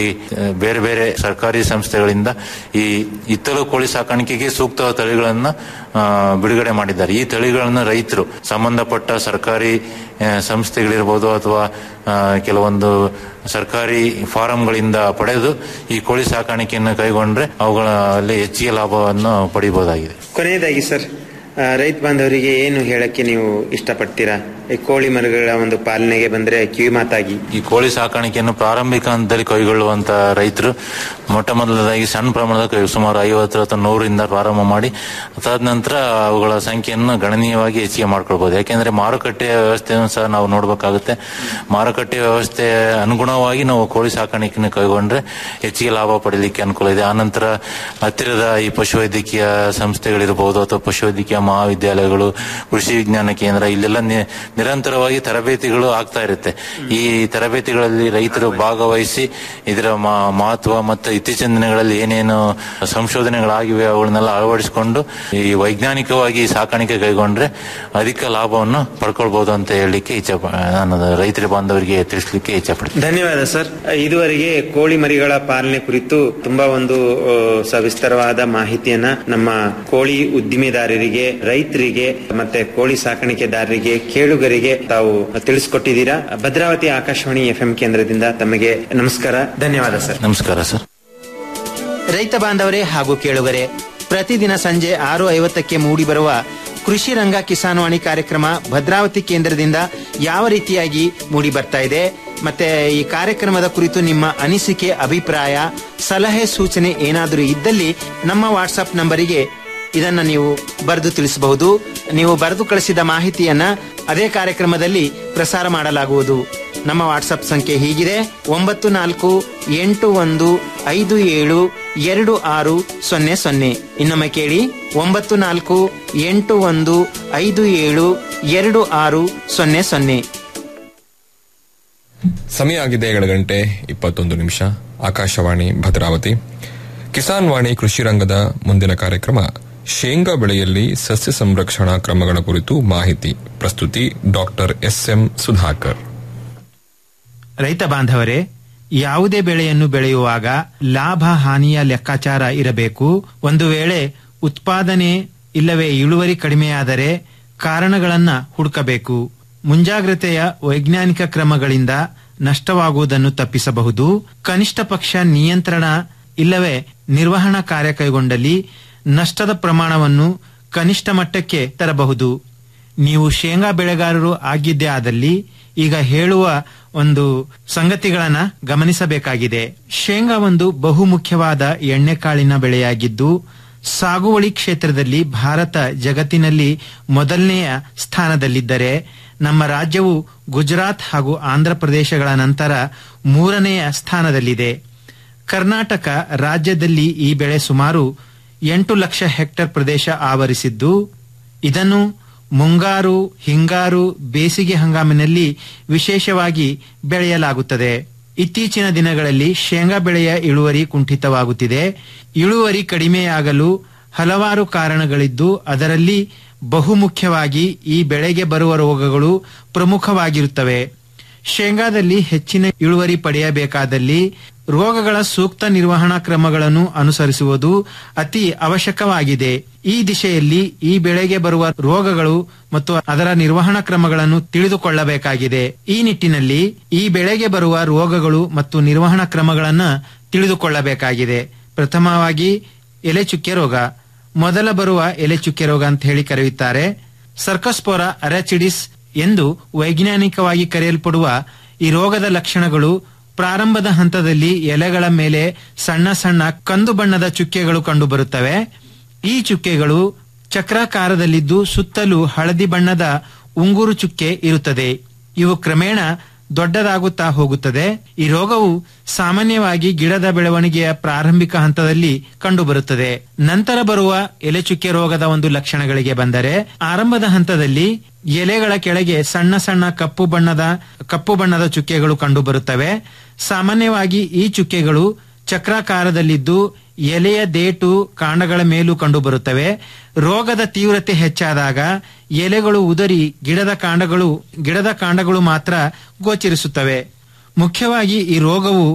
ರೀತಿ ಆ, ಬೇರೆ ಬೇರೆ ಸರ್ಕಾರಿ ಸಂಸ್ಥೆಗಳಿಂದ ಈ ಇತ್ತಲು ಕೋಳಿ ಸಾಕಾಣಿಕೆಗೆ ಸೂಕ್ತ ತಳಿಗಳನ್ನ ಆ, ಬಿಡುಗಡೆ ಮಾಡಿದ್ದಾರೆ ಈ ತಳಿಗಳನ್ನ ರೈತರು ಸಂಬಂಧಪಟ್ಟ ಸರ್ಕಾರಿ ಆ, ಸಂಸ್ಥೆಗಳಿರ್ಬೋದು ಅಥವಾ ಆ, ಕೆಲವೊಂದು ಸರ್ಕಾರಿ ಫಾರಂಗಳಿಂದ ಪಡೆದು ಈ ಕೋಳಿ ಸಾಕಾಣಿಕೆಯನ್ನು ಕೈಗೊಂಡ್ರೆ ಅವುಗಳಲ್ಲಿ ಹೆಚ್ಚಿಗೆ ಲಾಭವನ್ನು ಪಡಿಬಹುದಾಗಿದೆ ಕೊನೆಯದಾಗಿ ಸರ್ ಆ, ರೈತ ಬಾಂಧವರಿಗೆ ಏನು ಹೇಳಕ್ಕೆ ನೀವು ಇಷ್ಟಪಡ್ತೀರಾ ಈ ಕೋಳಿ ಮರಿಗಳ ಒಂದು ಪಾಲನೆಗೆ ಬಂದ್ರೆ ಕಿವಿ ಮಾತಾಗಿ ಈ ಕೋಳಿ ಸಾಕಾಣಿಕೆಯನ್ನು ಪ್ರಾರಂಭಿಕ ಹಂತದಲ್ಲಿ ಕೈಗೊಳ್ಳುವಂತ ರೈತರು ಮೊಟ್ಟ ಮೊದಲದಾಗಿ ಸಣ್ಣ ಪ್ರಮಾಣದ ಕೈ- ಸುಮಾರು ಐವತ್ತು ಅಥವಾ ನೂರಿಂದ ಪ್ರಾರಂಭ ಮಾಡಿ ಅದಾದ ನಂತರ ಅವುಗಳ ಸಂಖ್ಯೆಯನ್ನು ಗಣನೀಯವಾಗಿ ಹೆಚ್ಚಿಗೆ ಮಾಡ್ಕೊಳ್ಬಹುದು ಯಾಕೆಂದ್ರೆ ಮಾರುಕಟ್ಟೆ ವ್ಯವಸ್ಥೆಯನ್ನು ಸಹ ನಾವು ನೋಡಬೇಕಾಗುತ್ತೆ ಮಾರುಕಟ್ಟೆ ವ್ಯವಸ್ಥೆ ಅನುಗುಣವಾಗಿ ನಾವು ಕೋಳಿ ಸಾಕಾಣಿಕೆಯನ್ನು ಕೈಗೊಂಡ್ರೆ ಹೆಚ್ಚಿಗೆ ಲಾಭ ಪಡೀಲಿಕ್ಕೆ ಅನುಕೂಲ ಇದೆ ಆನಂತರ ಹತ್ತಿರದ ಈ ಪಶುವೈದ್ಯಕೀಯ ಸಂಸ್ಥೆಗಳಿರ್ಬೋದು ಅಥವಾ ಪಶುವೈದ್ಯಕೀಯ ಮಹಾವಿದ್ಯಾಲಯಗಳು ಕೃಷಿ ವಿಜ್ಞಾನ ಕೇಂದ್ರ ಇಲ್ಲೆಲ್ಲ ನಿ- ನಿರಂತರವಾಗಿ ತರಬೇತಿಗಳು ಆಗ್ತಾ ಇರುತ್ತೆ ಈ ತರಬೇತಿಗಳಲ್ಲಿ ರೈತರು ಭಾಗವಹಿಸಿ ಇದರ ಮ- ಮಹತ್ವ ಮತ್ತು ಇತ್ತೀಚಿನ ದಿನಗಳಲ್ಲಿ ಏನೇನು ಸಂಶೋಧನೆಗಳಾಗಿವೆ ಅವುಗಳನ್ನೆಲ್ಲ ಅಳವಡಿಸಿಕೊಂಡು ಈ ವೈಜ್ಞಾನಿಕವಾಗಿ ಸಾಕಾಣಿಕೆ ಕೈಗೊಂಡ್ರೆ ಅಧಿಕ ಲಾಭವನ್ನು ಪಡ್ಕೊಳ್ಬಹುದು ಅಂತ ಹೇಳಲಿಕ್ಕೆ ಇಚ್ಛೆ ಪ- ನಾನು ರೈತರ ಬಾಂಧವರಿಗೆ ತಿಳಿಸ್ಲಿಕ್ಕೆ ಇಚ್ಛೆ ಪಡ್ತೀನಿ ಧನ್ಯವಾದ ಸರ್ ಇದುವರೆಗೆ ಕೋಳಿ ಮರಿಗಳ ಪಾಲನೆ ಕುರಿತು ತುಂಬಾ ಒಂದು ಆ, ಸವಿಸ್ತರವಾದ ಮಾಹಿತಿಯನ್ನ ನಮ್ಮ ಕೋಳಿ ಉದ್ದಿಮೆದಾರರಿಗೆ ರೈತರಿಗೆ ಮತ್ತೆ ಕೋಳಿ ಸಾಕಾಣಿಕೆದಾರರಿಗೆ ಕೇಳುಗರಿಗೆ ತಾವು ತಿಳಿಸಿಕೊಟ್ಟಿದ್ದೀರಾ ಭದ್ರಾವತಿ ಆಕಾಶವಾಣಿ ಎಫ್ಎಂ ಕೇಂದ್ರದಿಂದ ತಮಗೆ ನಮಸ್ಕಾರ ಧನ್ಯವಾದ ಸರ್ ನಮಸ್ಕಾರ ಸರ್ ರೈತ ಬಾಂಧವರೇ ಹಾಗೂ ಕೇಳುಗರೆ ಪ್ರತಿದಿನ ಸಂಜೆ ಆರು ಐವತ್ತಕ್ಕೆ ಮೂಡಿಬರುವ ಕೃಷಿ ರಂಗ ಕಿಸಾನ್ವಾಣಿ ಕಾರ್ಯಕ್ರಮ ಭದ್ರಾವತಿ ಕೇಂದ್ರದಿಂದ ಯಾವ ರೀತಿಯಾಗಿ ಮೂಡಿ ಬರ್ತಾ ಇದೆ ಮತ್ತೆ ಈ ಕಾರ್ಯಕ್ರಮದ ಕುರಿತು ನಿಮ್ಮ ಅನಿಸಿಕೆ ಅಭಿಪ್ರಾಯ ಸಲಹೆ ಸೂಚನೆ ಏನಾದರೂ ಇದ್ದಲ್ಲಿ ನಮ್ಮ ವಾಟ್ಸಪ್ ನಂಬರಿಗೆ ಇದನ್ನ ನೀವು ಬರೆದು ತಿಳಿಸಬಹುದು ನೀವು ಬರೆದು ಕಳಿಸಿದ ಮಾಹಿತಿಯನ್ನ ಅದೇ ಕಾರ್ಯಕ್ರಮದಲ್ಲಿ ಪ್ರಸಾರ ಮಾಡಲಾಗುವುದು ನಮ್ಮ ವಾಟ್ಸಪ್ ಸಂಖ್ಯೆ ಹೀಗಿದೆ ಒಂಬತ್ತು ನಾಲ್ಕು ಎಂಟು ಒಂದು ಐದು ಏಳು ಎರಡು ಆರು ಸೊನ್ನೆ ಸೊನ್ನೆ ಇನ್ನೊಮ್ಮೆ ಕೇಳಿ ಒಂಬತ್ತು ನಾಲ್ಕು ಎಂಟು ಒಂದು ಐದು ಏಳು ಎರಡು ಆರು ಸೊನ್ನೆ ಸೊನ್ನೆ ಸಮಯ ಆಗಿದೆ ಏಳು ಗಂಟೆ ಇಪ್ಪತ್ತೊಂದು ನಿಮಿಷ ಆಕಾಶವಾಣಿ ಭದ್ರಾವತಿ ಕಿಸಾನ್ ವಾಣಿ ಕೃಷಿ ರಂಗದ ಮುಂದಿನ ಕಾರ್ಯಕ್ರಮ ಶೇಂಗಾ ಬೆಳೆಯಲ್ಲಿ ಸಸ್ಯ ಸಂರಕ್ಷಣಾ ಕ್ರಮಗಳ ಕುರಿತು ಮಾಹಿತಿ ಪ್ರಸ್ತುತಿ ಡಾಕ್ಟರ್ ಎಸ್ಎಂ ಸುಧಾಕರ್ ರೈತ ಬಾಂಧವರೇ ಯಾವುದೇ ಬೆಳೆಯನ್ನು ಬೆಳೆಯುವಾಗ ಲಾಭ ಹಾನಿಯ ಲೆಕ್ಕಾಚಾರ ಇರಬೇಕು ಒಂದು ವೇಳೆ ಉತ್ಪಾದನೆ ಇಲ್ಲವೇ ಇಳುವರಿ ಕಡಿಮೆಯಾದರೆ ಕಾರಣಗಳನ್ನ ಹುಡುಕಬೇಕು ಮುಂಜಾಗ್ರತೆಯ ವೈಜ್ಞಾನಿಕ ಕ್ರಮಗಳಿಂದ ನಷ್ಟವಾಗುವುದನ್ನು ತಪ್ಪಿಸಬಹುದು ಕನಿಷ್ಠ ಪಕ್ಷ ನಿಯಂತ್ರಣ ಇಲ್ಲವೇ ನಿರ್ವಹಣಾ ಕಾರ್ಯ ಕೈಗೊಂಡಲ್ಲಿ ನಷ್ಟದ ಪ್ರಮಾಣವನ್ನು ಕನಿಷ್ಠ ಮಟ್ಟಕ್ಕೆ ತರಬಹುದು ನೀವು ಶೇಂಗಾ ಬೆಳೆಗಾರರು ಆಗಿದ್ದೇ ಆದಲ್ಲಿ ಈಗ ಹೇಳುವ ಒಂದು ಸಂಗತಿಗಳನ್ನ ಗಮನಿಸಬೇಕಾಗಿದೆ ಶೇಂಗಾ ಒಂದು ಬಹುಮುಖ್ಯವಾದ ಎಣ್ಣೆಕಾಳಿನ ಬೆಳೆಯಾಗಿದ್ದು ಸಾಗುವಳಿ ಕ್ಷೇತ್ರದಲ್ಲಿ ಭಾರತ ಜಗತ್ತಿನಲ್ಲಿ ಮೊದಲನೆಯ ಸ್ಥಾನದಲ್ಲಿದ್ದರೆ ನಮ್ಮ ರಾಜ್ಯವು ಗುಜರಾತ್ ಹಾಗೂ ಆಂಧ್ರ ಪ್ರದೇಶಗಳ ನಂತರ ಮೂರನೆಯ ಸ್ಥಾನದಲ್ಲಿದೆ ಕರ್ನಾಟಕ ರಾಜ್ಯದಲ್ಲಿ ಈ ಬೆಳೆ ಸುಮಾರು ಎಂಟು ಲಕ್ಷ ಹೆಕ್ಟೇರ್ ಪ್ರದೇಶ ಆವರಿಸಿದ್ದು ಇದನ್ನು ಮುಂಗಾರು ಹಿಂಗಾರು ಬೇಸಿಗೆ ಹಂಗಾಮಿನಲ್ಲಿ ವಿಶೇಷವಾಗಿ ಬೆಳೆಯಲಾಗುತ್ತದೆ ಇತ್ತೀಚಿನ ದಿನಗಳಲ್ಲಿ ಶೇಂಗಾ ಬೆಳೆಯ ಇಳುವರಿ ಕುಂಠಿತವಾಗುತ್ತಿದೆ ಇಳುವರಿ ಕಡಿಮೆಯಾಗಲು ಹಲವಾರು ಕಾರಣಗಳಿದ್ದು ಅದರಲ್ಲಿ ಬಹುಮುಖ್ಯವಾಗಿ ಈ ಬೆಳೆಗೆ ಬರುವ ರೋಗಗಳು ಪ್ರಮುಖವಾಗಿರುತ್ತವೆ ಶೇಂಗಾದಲ್ಲಿ ಹೆಚ್ಚಿನ ಇಳುವರಿ ಪಡೆಯಬೇಕಾದಲ್ಲಿ ರೋಗಗಳ ಸೂಕ್ತ ನಿರ್ವಹಣಾ ಕ್ರಮಗಳನ್ನು ಅನುಸರಿಸುವುದು ಅತಿ ಅವಶ್ಯಕವಾಗಿದೆ ಈ ದಿಶೆಯಲ್ಲಿ ಈ ಬೆಳೆಗೆ ಬರುವ ರೋಗಗಳು ಮತ್ತು ಅದರ ನಿರ್ವಹಣಾ ಕ್ರಮಗಳನ್ನು ತಿಳಿದುಕೊಳ್ಳಬೇಕಾಗಿದೆ ಈ ನಿಟ್ಟಿನಲ್ಲಿ ಈ ಬೆಳೆಗೆ ಬರುವ ರೋಗಗಳು ಮತ್ತು ನಿರ್ವಹಣಾ ಕ್ರಮಗಳನ್ನು ತಿಳಿದುಕೊಳ್ಳಬೇಕಾಗಿದೆ ಪ್ರಥಮವಾಗಿ ಎಲೆ ಚುಕ್ಕೆ ರೋಗ ಮೊದಲ ಬರುವ ಎಲೆ ಚುಕ್ಕೆ ರೋಗ ಅಂತ ಹೇಳಿ ಕರೆಯುತ್ತಾರೆ ಸರ್ಕಸ್ಪೋರ ಅರಾಚಿಡಿಸ್ ಎಂದು ವೈಜ್ಞಾನಿಕವಾಗಿ ಕರೆಯಲ್ಪಡುವ ಈ ರೋಗದ ಲಕ್ಷಣಗಳು ಪ್ರಾರಂಭದ ಹಂತದಲ್ಲಿ ಎಲೆಗಳ ಮೇಲೆ ಸಣ್ಣ ಸಣ್ಣ ಕಂದು ಬಣ್ಣದ ಚುಕ್ಕೆಗಳು ಕಂಡುಬರುತ್ತವೆ ಈ ಚುಕ್ಕೆಗಳು ಚಕ್ರಾಕಾರದಲ್ಲಿದ್ದು ಸುತ್ತಲೂ ಹಳದಿ ಬಣ್ಣದ ಉಂಗುರು ಚುಕ್ಕೆ ಇರುತ್ತದೆ ಇವು ಕ್ರಮೇಣ ದೊಡ್ಡದಾಗುತ್ತಾ ಹೋಗುತ್ತದೆ ಈ ರೋಗವು ಸಾಮಾನ್ಯವಾಗಿ ಗಿಡದ ಬೆಳವಣಿಗೆಯ ಪ್ರಾರಂಭಿಕ ಹಂತದಲ್ಲಿ ಕಂಡುಬರುತ್ತದೆ ನಂತರ ಬರುವ ಎಲೆಚುಕ್ಕೆ ರೋಗದ ಒಂದು ಲಕ್ಷಣಗಳಿಗೆ ಬಂದರೆ ಆರಂಭದ ಹಂತದಲ್ಲಿ ಎಲೆಗಳ ಕೆಳಗೆ ಸಣ್ಣ ಸಣ್ಣ ಕಪ್ಪು ಬಣ್ಣದ ಕಪ್ಪು ಬಣ್ಣದ ಚುಕ್ಕೆಗಳು ಕಂಡುಬರುತ್ತವೆ ಸಾಮಾನ್ಯವಾಗಿ ಈ ಚುಕ್ಕೆಗಳು ಚಕ್ರಾಕಾರದಲ್ಲಿದ್ದು ಎಲೆಯ ದೇಟು ಕಾಂಡಗಳ ಮೇಲೂ ಕಂಡುಬರುತ್ತವೆ ರೋಗದ ತೀವ್ರತೆ ಹೆಚ್ಚಾದಾಗ ಎಲೆಗಳು ಉದರಿ ಗಿಡದ ಕಾಂಡಗಳು ಗಿಡದ ಕಾಂಡಗಳು ಮಾತ್ರ ಗೋಚರಿಸುತ್ತವೆ ಮುಖ್ಯವಾಗಿ ಈ ರೋಗವು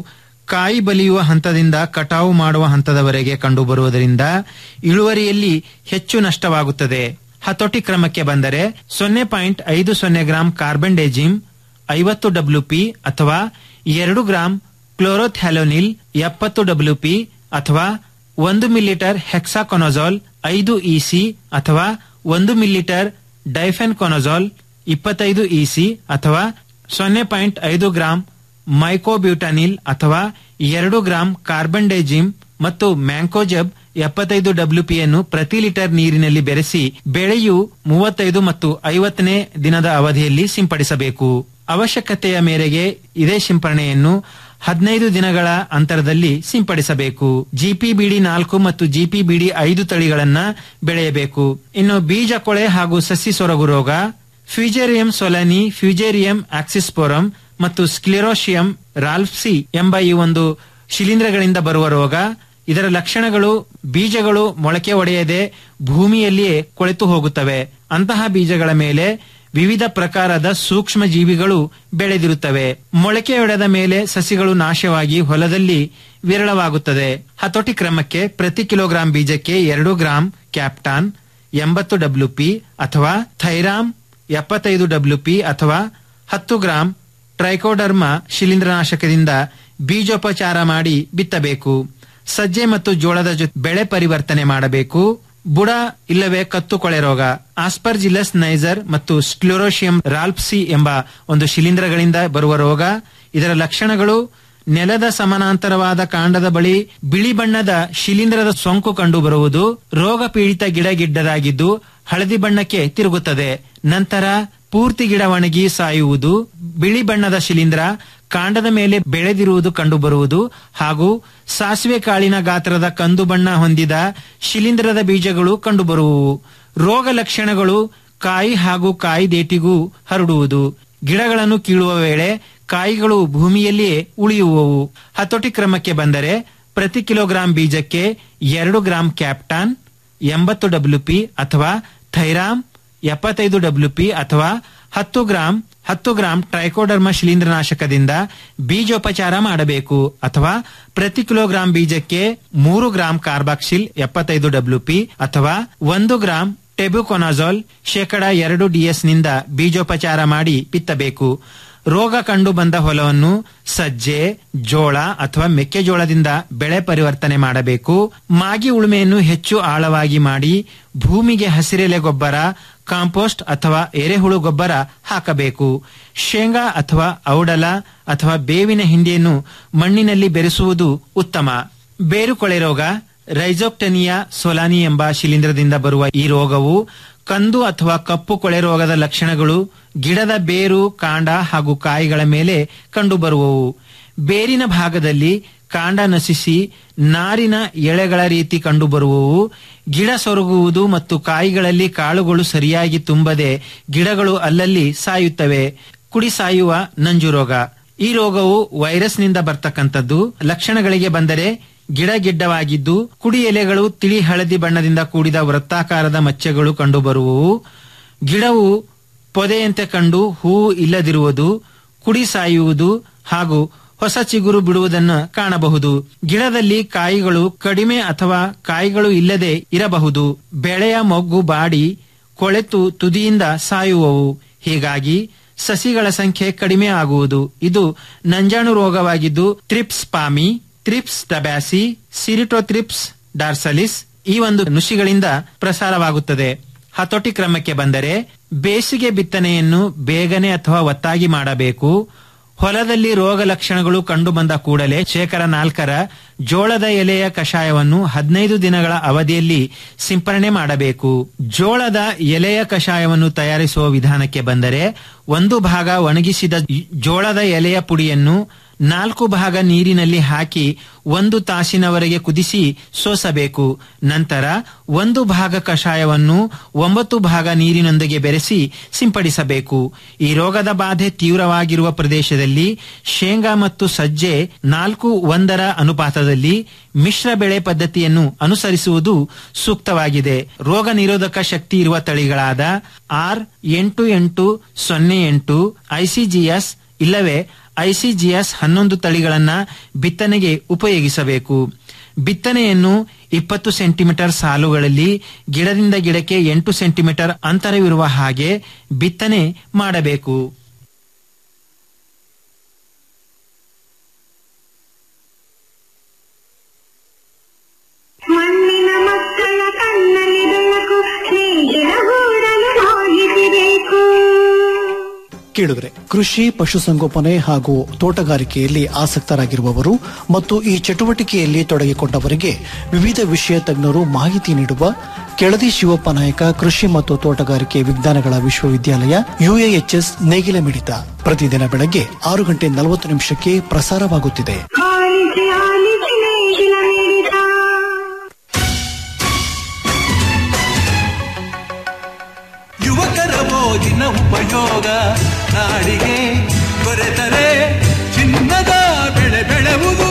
ಕಾಯಿ ಬಲಿಯುವ ಹಂತದಿಂದ ಕಟಾವು ಮಾಡುವ ಹಂತದವರೆಗೆ ಕಂಡುಬರುವುದರಿಂದ ಇಳುವರಿಯಲ್ಲಿ ಹೆಚ್ಚು ನಷ್ಟವಾಗುತ್ತದೆ ಹತೋಟಿ ಕ್ರಮಕ್ಕೆ ಬಂದರೆ ಸೊನ್ನೆ ಪಾಯಿಂಟ್ ಐದು ಸೊನ್ನೆ ಗ್ರಾಂ ಕಾರ್ಬನ್ ಡೇಜಿಮ್ ಐವತ್ತು ಡಬ್ಲ್ಯೂಪಿ ಅಥವಾ ಎರಡು ಗ್ರಾಂ ಕ್ಲೋರೋಥ್ಯಾಲೋನಿಲ್ ಎಪ್ಪತ್ತು ಡಬ್ಲ್ಯೂಪಿ ಅಥವಾ ಒಂದು ಮಿಲಿಲೀಟರ್ ಹೆಕ್ಸಾಕೊನಜಾಲ್ ಐದು ಇಸಿ ಅಥವಾ ಒಂದು ಮಿಲಿಲೀಟರ್ ಡೈಫೆನ್ ಕೊನಜಾಲ್ ಇಪ್ಪತ್ತೈದು ಇಸಿ ಅಥವಾ ಸೊನ್ನೆ ಪಾಯಿಂಟ್ ಐದು ಗ್ರಾಂ ಮೈಕೋಬ್ಯೂಟಾನಿಲ್ ಅಥವಾ ಎರಡು ಗ್ರಾಂ ಕಾರ್ಬನ್ ಡೈಜಿಮ್ ಮತ್ತು ಮ್ಯಾಂಕೋಜಬ್ ಎಪ್ಪತ್ತೈದು ಡಬ್ಲ್ಯೂಪಿಯನ್ನು ಪ್ರತಿ ಲೀಟರ್ ನೀರಿನಲ್ಲಿ ಬೆರೆಸಿ ಬೆಳೆಯು ಮೂವತ್ತೈದು ಮತ್ತು ಐವತ್ತನೇ ದಿನದ ಅವಧಿಯಲ್ಲಿ ಸಿಂಪಡಿಸಬೇಕು ಅವಶ್ಯಕತೆಯ ಮೇರೆಗೆ ಇದೇ ಸಿಂಪರಣೆಯನ್ನು ಹದಿನೈದು ದಿನಗಳ ಅಂತರದಲ್ಲಿ ಸಿಂಪಡಿಸಬೇಕು ಜಿಪಿಬಿಡಿ ನಾಲ್ಕು ಮತ್ತು ಜಿಪಿಬಿಡಿ ಐದು ತಳಿಗಳನ್ನ ಬೆಳೆಯಬೇಕು ಇನ್ನು ಬೀಜ ಕೊಳೆ ಹಾಗೂ ಸಸಿ ಸೊರಗು ರೋಗ ಫ್ಯೂಜೇರಿಯಂ ಸೊಲನಿ ಫ್ಯೂಜೇರಿಯಂ ಆಕ್ಸಿಸ್ಪೋರಂ ಮತ್ತು ಸ್ಕ್ಲಿರೋಶಿಯಂ ರಾಲ್ಫ್ಸಿ ಎಂಬ ಈ ಒಂದು ಶಿಲೀಂಧ್ರಗಳಿಂದ ಬರುವ ರೋಗ ಇದರ ಲಕ್ಷಣಗಳು ಬೀಜಗಳು ಮೊಳಕೆ ಒಡೆಯದೆ ಭೂಮಿಯಲ್ಲಿಯೇ ಕೊಳೆತು ಹೋಗುತ್ತವೆ ಅಂತಹ ಬೀಜಗಳ ಮೇಲೆ ವಿವಿಧ ಪ್ರಕಾರದ ಸೂಕ್ಷ್ಮ ಜೀವಿಗಳು ಬೆಳೆದಿರುತ್ತವೆ ಮೊಳಕೆಯೊಡೆದ ಮೇಲೆ ಸಸಿಗಳು ನಾಶವಾಗಿ ಹೊಲದಲ್ಲಿ ವಿರಳವಾಗುತ್ತದೆ ಹತೋಟಿ ಕ್ರಮಕ್ಕೆ ಪ್ರತಿ ಕಿಲೋಗ್ರಾಂ ಬೀಜಕ್ಕೆ ಎರಡು ಗ್ರಾಂ ಕ್ಯಾಪ್ಟಾನ್ ಎಂಬತ್ತು ಡಬ್ಲ್ಯೂಪಿ ಅಥವಾ ಥೈರಾಮ್ ಎಪ್ಪತ್ತೈದು ಡಬ್ಲ್ಯೂಪಿ ಅಥವಾ ಹತ್ತು ಗ್ರಾಂ ಟ್ರೈಕೋಡರ್ಮ ಶಿಲೀಂಧ್ರನಾಶಕದಿಂದ ಬೀಜೋಪಚಾರ ಮಾಡಿ ಬಿತ್ತಬೇಕು ಸಜ್ಜೆ ಮತ್ತು ಜೋಳದ ಜೊತೆ ಬೆಳೆ ಪರಿವರ್ತನೆ ಮಾಡಬೇಕು ಬುಡ ಇಲ್ಲವೇ ಕತ್ತು ಕೊಳೆ ರೋಗ ಆಸ್ಪರ್ಜಿಲಸ್ ನೈಸರ್ ಮತ್ತು ಸ್ಕ್ಲೋರೋಶಿಯಂ ರಾಲ್ಪ್ಸಿ ಎಂಬ ಒಂದು ಶಿಲೀಂಧ್ರಗಳಿಂದ ಬರುವ ರೋಗ ಇದರ ಲಕ್ಷಣಗಳು ನೆಲದ ಸಮಾನಾಂತರವಾದ ಕಾಂಡದ ಬಳಿ ಬಿಳಿ ಬಣ್ಣದ ಶಿಲೀಂಧ್ರದ ಸೋಂಕು ಕಂಡು ಬರುವುದು ರೋಗ ಪೀಡಿತ ಗಿಡ ಗಿಡ್ಡದಾಗಿದ್ದು ಹಳದಿ ಬಣ್ಣಕ್ಕೆ ತಿರುಗುತ್ತದೆ ನಂತರ ಪೂರ್ತಿ ಗಿಡ ಒಣಗಿ ಸಾಯುವುದು ಬಿಳಿ ಬಣ್ಣದ ಶಿಲೀಂಧ್ರ ಕಾಂಡದ ಮೇಲೆ ಬೆಳೆದಿರುವುದು ಕಂಡುಬರುವುದು ಹಾಗೂ ಸಾಸಿವೆ ಕಾಳಿನ ಗಾತ್ರದ ಕಂದು ಬಣ್ಣ ಹೊಂದಿದ ಶಿಲೀಂಧ್ರದ ಬೀಜಗಳು ಕಂಡುಬರುವುವು ರೋಗ ಲಕ್ಷಣಗಳು ಕಾಯಿ ಹಾಗೂ ಕಾಯಿ ದೇಟಿಗೂ ಹರಡುವುದು ಗಿಡಗಳನ್ನು ಕೀಳುವ ವೇಳೆ ಕಾಯಿಗಳು ಭೂಮಿಯಲ್ಲಿಯೇ ಉಳಿಯುವವು ಹತೋಟಿ ಕ್ರಮಕ್ಕೆ ಬಂದರೆ ಪ್ರತಿ ಕಿಲೋಗ್ರಾಂ ಬೀಜಕ್ಕೆ ಎರಡು ಗ್ರಾಂ ಕ್ಯಾಪ್ಟಾನ್ ಎಂಬತ್ತು ಡಬ್ಲ್ಯೂಪಿ ಅಥವಾ ಥೈರಾಮ್ ಎಪ್ಪತ್ತೈದು ಡಬ್ಲ್ಯೂಪಿ ಅಥವಾ ಹತ್ತು ಗ್ರಾಂ ಹತ್ತು ಗ್ರಾಂ ಟ್ರೈಕೋಡರ್ಮ ಶಿಲೀಂಧ್ರನಾಶಕದಿಂದ ಬೀಜೋಪಚಾರ ಮಾಡಬೇಕು ಅಥವಾ ಪ್ರತಿ ಕಿಲೋಗ್ರಾಂ ಬೀಜಕ್ಕೆ ಮೂರು ಗ್ರಾಂ ಕಾರ್ಬಾಕ್ಸಿಲ್ ಎಪ್ಪತ್ತೈದು ಡಬ್ಲ್ಯೂಪಿ ಅಥವಾ ಒಂದು ಗ್ರಾಂ ಟೆಬ್ಯುಕೊನಾಜಾಲ್ ಶೇಕಡ ಎರಡು ಡಿಎಸ್ ನಿಂದ ಬೀಜೋಪಚಾರ ಮಾಡಿ ಬಿತ್ತಬೇಕು ರೋಗ ಕಂಡು ಬಂದ ಹೊಲವನ್ನು ಸಜ್ಜೆ ಜೋಳ ಅಥವಾ ಮೆಕ್ಕೆಜೋಳದಿಂದ ಬೆಳೆ ಪರಿವರ್ತನೆ ಮಾಡಬೇಕು ಮಾಗಿ ಉಳುಮೆಯನ್ನು ಹೆಚ್ಚು ಆಳವಾಗಿ ಮಾಡಿ ಭೂಮಿಗೆ ಹಸಿರೆಲೆ ಗೊಬ್ಬರ ಕಾಂಪೋಸ್ಟ್ ಅಥವಾ ಎರೆಹುಳು ಗೊಬ್ಬರ ಹಾಕಬೇಕು ಶೇಂಗಾ ಅಥವಾ ಔಡಲ ಅಥವಾ ಬೇವಿನ ಹಿಂಡಿಯನ್ನು ಮಣ್ಣಿನಲ್ಲಿ ಬೆರೆಸುವುದು ಉತ್ತಮ ಬೇರುಕೊಳೆ ರೋಗ ರೈಜೋಕ್ಟನಿಯಾ ಸೊಲಾನಿ ಎಂಬ ಶಿಲೀಂಧ್ರದಿಂದ ಬರುವ ಈ ರೋಗವು ಕಂದು ಅಥವಾ ಕಪ್ಪು ಕೊಳೆ ರೋಗದ ಲಕ್ಷಣಗಳು ಗಿಡದ ಬೇರು ಕಾಂಡ ಹಾಗೂ ಕಾಯಿಗಳ ಮೇಲೆ ಕಂಡುಬರುವವು ಬೇರಿನ ಭಾಗದಲ್ಲಿ ಕಾಂಡ ನಶಿಸಿ ನಾರಿನ ಎಳೆಗಳ ರೀತಿ ಕಂಡುಬರುವವು ಗಿಡ ಸೊರಗುವುದು ಮತ್ತು ಕಾಯಿಗಳಲ್ಲಿ ಕಾಳುಗಳು ಸರಿಯಾಗಿ ತುಂಬದೆ ಗಿಡಗಳು ಅಲ್ಲಲ್ಲಿ ಸಾಯುತ್ತವೆ ಕುಡಿ ಸಾಯುವ ನಂಜು ರೋಗ ಈ ರೋಗವು ವೈರಸ್ನಿಂದ ಬರ್ತಕ್ಕಂಥದ್ದು ಲಕ್ಷಣಗಳಿಗೆ ಬಂದರೆ ಗಿಡ ಗಿಡ್ಡವಾಗಿದ್ದು ಕುಡಿ ಎಲೆಗಳು ತಿಳಿ ಹಳದಿ ಬಣ್ಣದಿಂದ ಕೂಡಿದ ವೃತ್ತಾಕಾರದ ಮಚ್ಚೆಗಳು ಕಂಡುಬರುವವು ಗಿಡವು ಪೊದೆಯಂತೆ ಕಂಡು ಹೂವು ಇಲ್ಲದಿರುವುದು ಕುಡಿ ಸಾಯುವುದು ಹಾಗೂ ಹೊಸ ಚಿಗುರು ಬಿಡುವುದನ್ನು ಕಾಣಬಹುದು ಗಿಡದಲ್ಲಿ ಕಾಯಿಗಳು ಕಡಿಮೆ ಅಥವಾ ಕಾಯಿಗಳು ಇಲ್ಲದೆ ಇರಬಹುದು ಬೆಳೆಯ ಮೊಗ್ಗು ಬಾಡಿ ಕೊಳೆತು ತುದಿಯಿಂದ ಸಾಯುವವು ಹೀಗಾಗಿ ಸಸಿಗಳ ಸಂಖ್ಯೆ ಕಡಿಮೆ ಆಗುವುದು ಇದು ನಂಜಾಣು ರೋಗವಾಗಿದ್ದು ತ್ರಿಪ್ಸ್ ಪಾಮಿ ತ್ರಿಪ್ಸ್ ಟಬ್ಯಾಸಿ ಸಿರಿಟೋತ್ರಿಪ್ಸ್ ಡಾರ್ಸಲಿಸ್ ಈ ಒಂದು ನುಷಿಗಳಿಂದ ಪ್ರಸಾರವಾಗುತ್ತದೆ ಹತೋಟಿ ಕ್ರಮಕ್ಕೆ ಬಂದರೆ ಬೇಸಿಗೆ ಬಿತ್ತನೆಯನ್ನು ಬೇಗನೆ ಅಥವಾ ಒತ್ತಾಗಿ ಮಾಡಬೇಕು ಹೊಲದಲ್ಲಿ ರೋಗ ಲಕ್ಷಣಗಳು ಕಂಡುಬಂದ ಕೂಡಲೇ ಶೇಕಡ ನಾಲ್ಕರ ಜೋಳದ ಎಲೆಯ ಕಷಾಯವನ್ನು ಹದಿನೈದು ದಿನಗಳ ಅವಧಿಯಲ್ಲಿ ಸಿಂಪರಣೆ ಮಾಡಬೇಕು ಜೋಳದ ಎಲೆಯ ಕಷಾಯವನ್ನು ತಯಾರಿಸುವ ವಿಧಾನಕ್ಕೆ ಬಂದರೆ ಒಂದು ಭಾಗ ಒಣಗಿಸಿದ ಜೋಳದ ಎಲೆಯ ಪುಡಿಯನ್ನು ನಾಲ್ಕು ಭಾಗ ನೀರಿನಲ್ಲಿ ಹಾಕಿ ಒಂದು ತಾಸಿನವರೆಗೆ ಕುದಿಸಿ ಸೋಸಬೇಕು ನಂತರ ಒಂದು ಭಾಗ ಕಷಾಯವನ್ನು ಒಂಬತ್ತು ಭಾಗ ನೀರಿನೊಂದಿಗೆ ಬೆರೆಸಿ ಸಿಂಪಡಿಸಬೇಕು ಈ ರೋಗದ ಬಾಧೆ ತೀವ್ರವಾಗಿರುವ ಪ್ರದೇಶದಲ್ಲಿ ಶೇಂಗಾ ಮತ್ತು ಸಜ್ಜೆ ನಾಲ್ಕು ಒಂದರ ಅನುಪಾತದಲ್ಲಿ ಮಿಶ್ರ ಬೆಳೆ ಪದ್ಧತಿಯನ್ನು ಅನುಸರಿಸುವುದು ಸೂಕ್ತವಾಗಿದೆ ರೋಗ ನಿರೋಧಕ ಶಕ್ತಿ ಇರುವ ತಳಿಗಳಾದ ಆರ್ ಎಂಟು ಎಂಟು ಸೊನ್ನೆ ಎಂಟು ಐಸಿಜಿಎಸ್ ಇಲ್ಲವೇ ಐಸಿಜಿಎಸ್ ಹನ್ನೊಂದು ತಳಿಗಳನ್ನ ಬಿತ್ತನೆಗೆ ಉಪಯೋಗಿಸಬೇಕು ಬಿತ್ತನೆಯನ್ನು ಇಪ್ಪತ್ತು ಸೆಂಟಿಮೀಟರ್ ಸಾಲುಗಳಲ್ಲಿ ಗಿಡದಿಂದ ಗಿಡಕ್ಕೆ ಎಂಟು ಸೆಂಟಿಮೀಟರ್ ಅಂತರವಿರುವ ಹಾಗೆ ಬಿತ್ತನೆ ಮಾಡಬೇಕು ಮಣ್ಣಿನ ಮಕ್ಕಳ ಕಣ್ಣಲ್ಲಿ ಬೆಳಕು ಸ್ನೇಹಿತರ ಗೂಡಲು ಹೋಗಿಸಬೇಕು ಕೇಳಿದ್ರೆ ಕೃಷಿ ಪಶುಸಂಗೋಪನೆ ಹಾಗೂ ತೋಟಗಾರಿಕೆಯಲ್ಲಿ ಆಸಕ್ತರಾಗಿರುವವರು ಮತ್ತು ಈ ಚಟುವಟಿಕೆಯಲ್ಲಿ ತೊಡಗಿಕೊಂಡವರಿಗೆ ವಿವಿಧ ವಿಷಯ ತಜ್ಞರು ಮಾಹಿತಿ ನೀಡುವ ಕೆಳದಿ ಶಿವಪ್ಪ ನಾಯಕ ಕೃಷಿ ಮತ್ತು ತೋಟಗಾರಿಕೆ ವಿಜ್ಞಾನಗಳ ವಿಶ್ವವಿದ್ಯಾಲಯ ಯುಎಎಚ್ಎಸ್ ನೇಗಿಲ ಮಿಡಿತ ಪ್ರತಿದಿನ ಬೆಳಗ್ಗೆ ಆರು ಗಂಟೆ ನಲವತ್ತು ನಿಮಿಷಕ್ಕೆ ಪ್ರಸಾರವಾಗುತ್ತಿದೆ ಆಲಿಸಿ ಆಲಿಸಿ ನೇಗಿಲ ಮಿಡಿತ ಯುವಕರ ಮೋಜಿನ ಉಪಯೋಗ ನಾಡಿಗೆ ದೊರೆತರೆ ಚಿನ್ನದ ಬೆಳೆ ಬೆಳೆವುದು